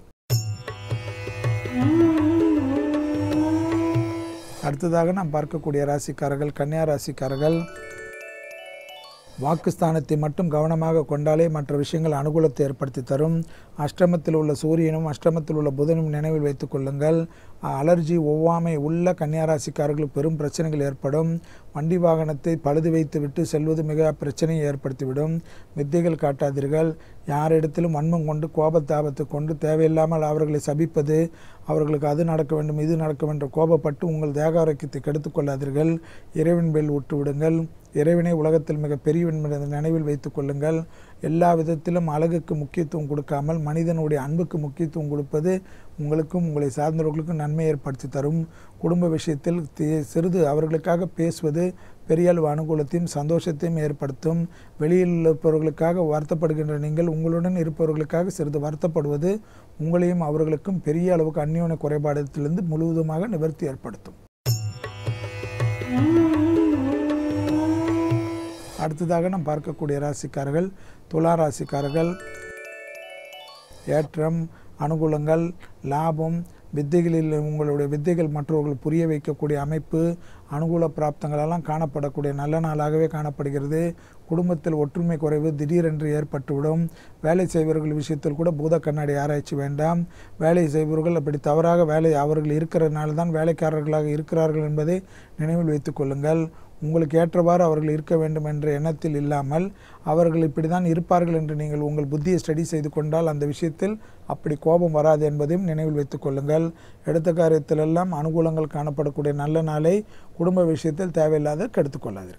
அடுத்ததாக நாம் பார்க்கக்கூடிய ராசிக்காரர்கள் கன்னியா ராசிக்காரர்கள் வாக்குஸ்தானத்தை மட்டும் கவனமாக கொண்டாலே மற்ற விஷயங்கள் அனுகூலத்தை ஏற்படுத்தி தரும் அஷ்டமத்தில் உள்ள சூரியனும் அஷ்டமத்தில் உள்ள புதனும் நினைவில் வைத்துக் கொள்ளுங்கள் அலர்ஜி ஒவ்வாமை உள்ள கன்னியாராசிக்காரர்களுக்கு பெரும் பிரச்சனைகள் ஏற்படும் வண்டி வாகனத்தை பழுது வைத்து விட்டு செல்வது மிக பிரச்சனையை ஏற்படுத்திவிடும் வித்தைகள் காட்டாதீர்கள் யாரிடத்திலும் வன்மம் கொண்டு கோபத்தாபத்தை கொண்டு தேவையில்லாமல் அவர்களை சபிப்பது அவர்களுக்கு அது நடக்க வேண்டும் இது நடக்க வேண்டும் கோபப்பட்டு உங்கள் தேக ஆரோக்கியத்தை கெடுத்துக் கொள்ளாதீர்கள் இறைவன் மேல் விட்டு விடுங்கள் இறைவனை உலகத்தில் மிக பெரியவன் என்பதை நினைவில் வைத்துக் கொள்ளுங்கள் எல்லா விதத்திலும் அழகுக்கு முக்கியத்துவம் கொடுக்காமல் மனிதனுடைய அன்புக்கு முக்கியத்துவம் கொடுப்பது உங்களுக்கும் உங்களை சார்ந்தவர்களுக்கும் நன்மை ஏற்படுத்தி தரும் குடும்ப விஷயத்தில் தி- சிறிது அவர்களுக்காக பேசுவது பெரிய அளவு அனுகூலத்தையும் சந்தோஷத்தையும் ஏற்படுத்தும் வெளியில் இருப்பவர்களுக்காக வருத்தப்படுகின்ற நீங்கள் உங்களுடன் இருப்பவர்களுக்காக சிறிது வருத்தப்படுவது உங்களையும் அவர்களுக்கும் பெரிய அளவுக்கு அந்யோன்ய குறைபாடத்திலிருந்து முழுவதுமாக நிவர்த்தி ஏற்படுத்தும் அடுத்ததாக நாம் பார்க்கக்கூடிய ராசிக்காரர்கள் துலா ராசிக்காரர்கள் ஏற்றம் அனுகூலங்கள் லாபம் வித்தைகளில் உங்களுடைய வித்தைகள் மற்றவர்கள் புரிய வைக்கக்கூடிய அமைப்பு அனுகூல பிராப்தங்கள் எல்லாம் காணப்படக்கூடிய நல்ல நாளாகவே காணப்படுகிறது குடும்பத்தில் ஒற்றுமை குறைவு திடீரென்று ஏற்பட்டுவிடும் வேலை செய்பவர்கள் விஷயத்தில் கூட பூத கண்ணாடி ஆராய்ச்சி வேண்டாம் வேலை செய்பவர்கள் அப்படி தவறாக வேலை அவர்கள் இருக்கிறதுனால தான் வேலைக்காரர்களாக இருக்கிறார்கள் என்பதை நினைவில் வைத்துக் கொள்ளுங்கள் உங்களுக்கு ஏற்றவாறு அவர்கள் இருக்க வேண்டும் என்ற எண்ணத்தில் இல்லாமல் அவர்கள் இப்படி தான் இருப்பார்கள் என்று நீங்கள் உங்கள் புத்தியை ஸ்டடி செய்து கொண்டால் அந்த விஷயத்தில் அப்படி கோபம் வராது என்பதையும் நினைவில் வைத்துக் கொள்ளுங்கள் எடுத்த காரியத்திலெல்லாம் அனுகூலங்கள் காணப்படக்கூடிய நல்ல நாளை குடும்ப விஷயத்தில் தேவையில்லாத கெடுத்துக் கொள்ளாதீர்கள்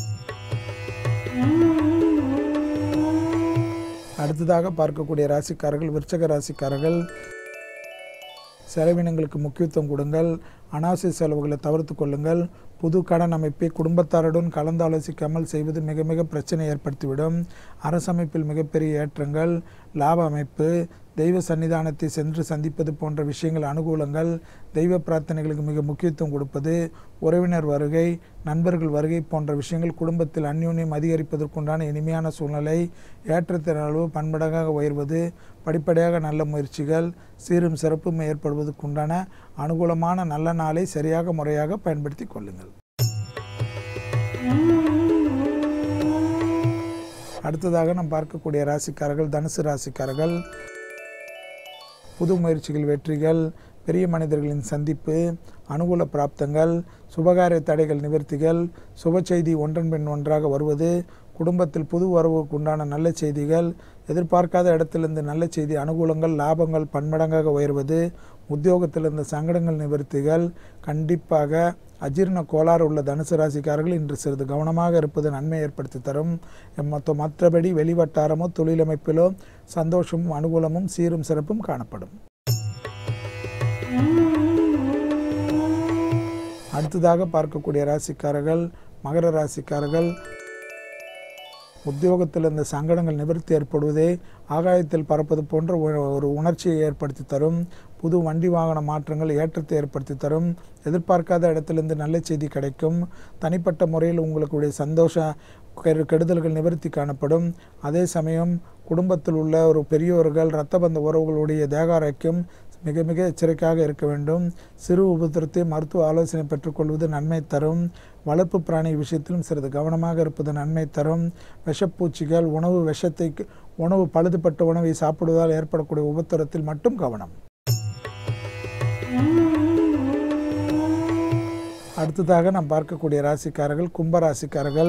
அடுத்ததாக பார்க்கக்கூடிய ராசிக்காரர்கள் விருச்சக ராசிக்காரர்கள் செலவினங்களுக்கு முக்கியத்துவம் கொடுங்கள் அனாவசிய செலவுகளை தவிர்த்து கொள்ளுங்கள் புது கடன் அமைப்பை குடும்பத்தாருடன் கலந்தாலோசிக்காமல் செய்வது மிக மிக பிரச்சனை ஏற்படுத்திவிடும் அரசமைப்பில் மிகப்பெரிய ஏற்றங்கள் லாப அமைப்பு தெய்வ சன்னிதானத்தை சென்று சந்திப்பது போன்ற விஷயங்கள் அனுகூலங்கள் தெய்வ பிரார்த்தனைகளுக்கு மிக முக்கியத்துவம் கொடுப்பது உறவினர் வருகை நண்பர்கள் வருகை போன்ற விஷயங்கள் குடும்பத்தில் அந்யோன்யம் அதிகரிப்பதற்குண்டான இனிமையான சூழ்நிலை ஏற்றத்தின் அளவு பன்மடங்காக உயர்வது படிப்படியாக நல்ல முயற்சிகள் சீரும் சிறப்பும் ஏற்படுவதற்குண்டான அனுகூலமான நல்ல நாளை சரியாக முறையாக பயன்படுத்திக் கொள்ளுங்கள் அடுத்ததாக நாம் பார்க்கக்கூடிய ராசிக்காரர்கள் தனுசு ராசிக்காரர்கள் புது முயற்சிகள் வெற்றிகள் பெரிய மனிதர்களின் சந்திப்பு அனுகூல பிராப்தங்கள் சுபகாரிய தடைகள் நிவர்த்திகள் சுப செய்தி ஒன்றன் பின் ஒன்றாக வருவது குடும்பத்தில் புது வரவுக்கு உண்டான நல்ல செய்திகள் எதிர்பார்க்காத இடத்திலிருந்து நல்ல செய்தி அனுகூலங்கள் லாபங்கள் பன்மடங்காக உயர்வது உத்தியோகத்தில் இருந்த சங்கடங்கள் நிவர்த்திகள் கண்டிப்பாக அஜீரண கோளாறு உள்ள தனுசு ராசிக்காரர்கள் இன்று சிறிது கவனமாக இருப்பது நன்மை ஏற்படுத்தி தரும் மொத்த மற்றபடி வெளிவட்டாரமோ தொழிலமைப்பிலோ சந்தோஷமும் அனுகூலமும் சீரும் சிறப்பும் காணப்படும் அடுத்ததாக பார்க்கக்கூடிய ராசிக்காரர்கள் மகர ராசிக்காரர்கள் உத்தியோகத்தில் இந்த சங்கடங்கள் நிவர்த்தி ஏற்படுவதே ஆகாயத்தில் பறப்பது போன்ற ஒரு- ஒரு உணர்ச்சியை ஏற்படுத்தி தரும் புது வண்டி வாகன மாற்றங்கள் ஏற்றத்தை ஏற்படுத்தி தரும் எதிர்பார்க்காத இடத்திலிருந்து நல்ல செய்தி கிடைக்கும் தனிப்பட்ட முறையில் உங்களுடைய சந்தோஷ கெடு- கெடுதல்கள் நிவர்த்தி காணப்படும் அதே சமயம் குடும்பத்தில் உள்ள ஒரு பெரியோர்கள் இரத்த பந்த உறவுகளுடைய தேகாரைக்கும் மிக மிக எச்சரிக்கையாக இருக்க வேண்டும் சிறு உபத்திரத்தை மருத்துவ ஆலோசனை பெற்றுக்கொள்வது நன்மை தரும் வளர்ப்பு பிராணி விஷயத்திலும் சிறிது கவனமாக இருப்பது நன்மை தரும் விஷப்பூச்சிகள் உணவு விஷத்தை உணவு பழுதுபட்ட உணவை சாப்பிடுவதால் ஏற்படக்கூடிய உபத்திரத்தில் மட்டும் கவனம் அடுத்ததாக நாம் பார்க்கக்கூடிய ராசிக்காரர்கள் கும்ப ராசிக்காரர்கள்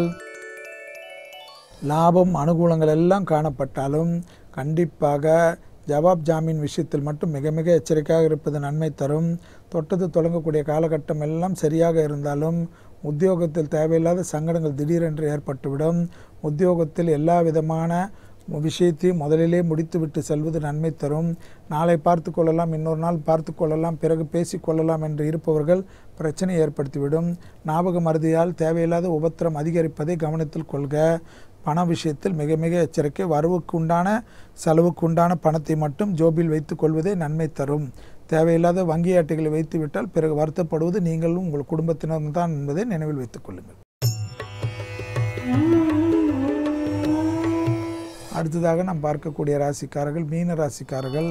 லாபம் அனுகூலங்கள் எல்லாம் காணப்பட்டாலும் கண்டிப்பாக ஜவாப் ஜாமீன் விஷயத்தில் மட்டும் மிக மிக எச்சரிக்கையாக இருப்பது நன்மை தரும் தொட்டது தொடங்கக்கூடிய காலகட்டம் எல்லாம் சரியாக இருந்தாலும் உத்தியோகத்தில் தேவையில்லாத சங்கடங்கள் திடீரென்று ஏற்பட்டுவிடும் உத்தியோகத்தில் எல்லா விதமான விஷயத்தையும் முதலிலே முடித்துவிட்டு செல்வது நன்மை தரும் நாளை பார்த்து கொள்ளலாம் இன்னொரு நாள் பார்த்து கொள்ளலாம் பிறகு பேசிக் கொள்ளலாம் என்று இருப்பவர்கள் பிரச்சனை ஏற்படுத்திவிடும் ஞாபக மருதியால் தேவையில்லாத உபத்திரம் அதிகரிப்பதை கவனத்தில் கொள்க பண விஷயத்தில் மிக மிக எச்சரிக்கை வரவுக்கு உண்டான செலவுக்கு உண்டான பணத்தை மட்டும் ஜோபில் வைத்துக் கொள்வதே நன்மை தரும் தேவையில்லாத வங்கி அட்டைகளை வைத்துவிட்டால் பிறகு வருத்தப்படுவது நீங்களும் உங்கள் குடும்பத்தினரும் தான் என்பதை நினைவில் வைத்துக் கொள்ளுங்கள் அடுத்ததாக நாம் பார்க்கக்கூடிய ராசிக்காரர்கள் மீன ராசிக்காரர்கள்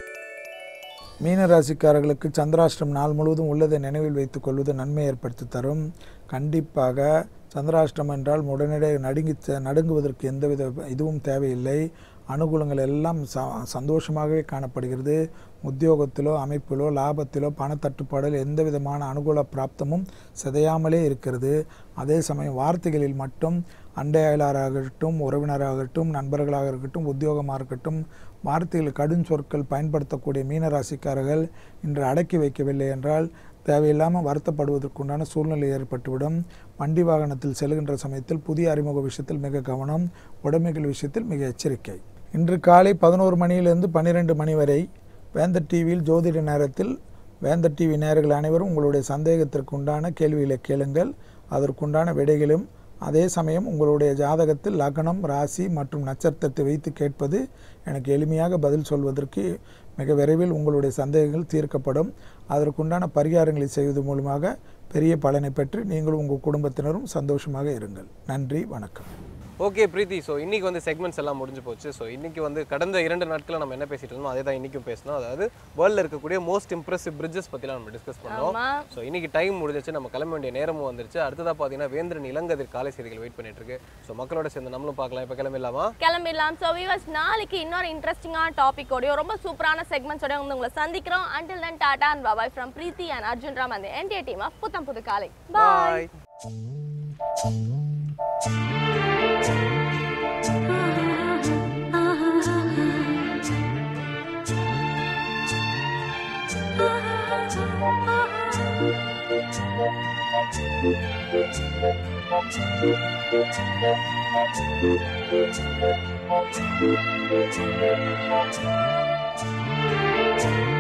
மீன ராசிக்காரர்களுக்கு சந்திராஷ்டிரம் நாள் முழுவதும் உள்ளதை நினைவில் வைத்துக் கொள்வது நன்மை ஏற்படுத்தி தரும் கண்டிப்பாக சந்திராஷ்டிரம் என்றால் உடனடியாக நடுங்கி நடுங்குவதற்கு எந்தவித இதுவும் தேவையில்லை அனுகூலங்கள் எல்லாம் ச சந்தோஷமாகவே காணப்படுகிறது உத்தியோகத்திலோ அமைப்பிலோ லாபத்திலோ பணத்தட்டுப்பாடில் எந்த விதமான அனுகூல பிராப்தமும் சிதையாமலே இருக்கிறது அதே சமயம் வார்த்தைகளில் மட்டும் அண்டை அயலாராகட்டும் உறவினராகட்டும் நண்பர்களாக இருக்கட்டும் உத்தியோகமாக இருக்கட்டும் வார்த்தைகள் கடும் சொற்கள் பயன்படுத்தக்கூடிய மீனராசிக்காரர்கள் இன்று அடக்கி வைக்கவில்லை என்றால் தேவையில்லாமல் வருத்தப்படுவதற்குண்டான சூழ்நிலை ஏற்பட்டுவிடும் வண்டி வாகனத்தில் செல்கின்ற சமயத்தில் புதிய அறிமுக விஷயத்தில் மிக கவனம் உடைமைகள் விஷயத்தில் மிக எச்சரிக்கை இன்று காலை பதினோரு மணியிலிருந்து பன்னிரெண்டு மணி வரை வேந்தர் டிவியில் ஜோதிட நேரத்தில் வேந்தர் டிவி நேயர்கள் அனைவரும் உங்களுடைய சந்தேகத்திற்கு உண்டான கேள்விகளை கேளுங்கள் அதற்குண்டான விடைகளும் அதே சமயம் உங்களுடைய ஜாதகத்தில் லக்னம் ராசி மற்றும் நட்சத்திரத்தை வைத்து கேட்பது எனக்கு எளிமையாக பதில் சொல்வதற்கு மிக விரைவில் உங்களுடைய சந்தேகங்கள் தீர்க்கப்படும் அதற்குண்டான பரிகாரங்களை செய்வது மூலமாக பெரிய பலனை பெற்று நீங்களும் உங்கள் குடும்பத்தினரும் சந்தோஷமாக இருங்கள் நன்றி வணக்கம் ஓகே பிரீத்தி ஸோ இன்னைக்கு வந்து செக்மெண்ட்ஸ் எல்லாம் முடிஞ்சு போச்சு ஸோ இன்னைக்கு வந்து கடந்த இரண்டு நாட்களில் நம்ம என்ன பேசிட்டு இருந்தோம் அதே தான் இன்னைக்கும் பேசணும் அதாவது வேர்ல்டில் இருக்கக்கூடிய மோஸ்ட் இம்ப்ரெசிவ் பிரிட்ஜஸ் பற்றிலாம் நம்ம டிஸ்கஸ் பண்ணோம் ஆமா. ஸோ இன்னைக்கு டைம் முடிஞ்சிச்சு நம்ம கிளம்ப வேண்டிய நேரமும் வந்துருச்சு அடுத்ததாக பார்த்தீங்கன்னா வேந்திரன் இளங்கதிர் காலை செய்திகள் வெயிட் பண்ணிட்டு இருக்கு ஸோ மக்களோட சேர்ந்து நம்மளும் பார்க்கலாம் இப்போ கிளம்பிடலாமா கிளம்பிடலாம் ஸோ வியூவர்ஸ் நாளைக்கு இன்னொரு இன்ட்ரெஸ்டிங்கான டாபிக்கோடய ரொம்ப சூப்பரான செக்மெண்ட்ஸோட வந்து உங்களை சந்திக்கிறோம் until then tata and bye bye from Preethi and Arjun Ram அந்த என்டிஏ டீம் ஆஃப் புத்தம் புது காலை பாய் பாய் Thank you.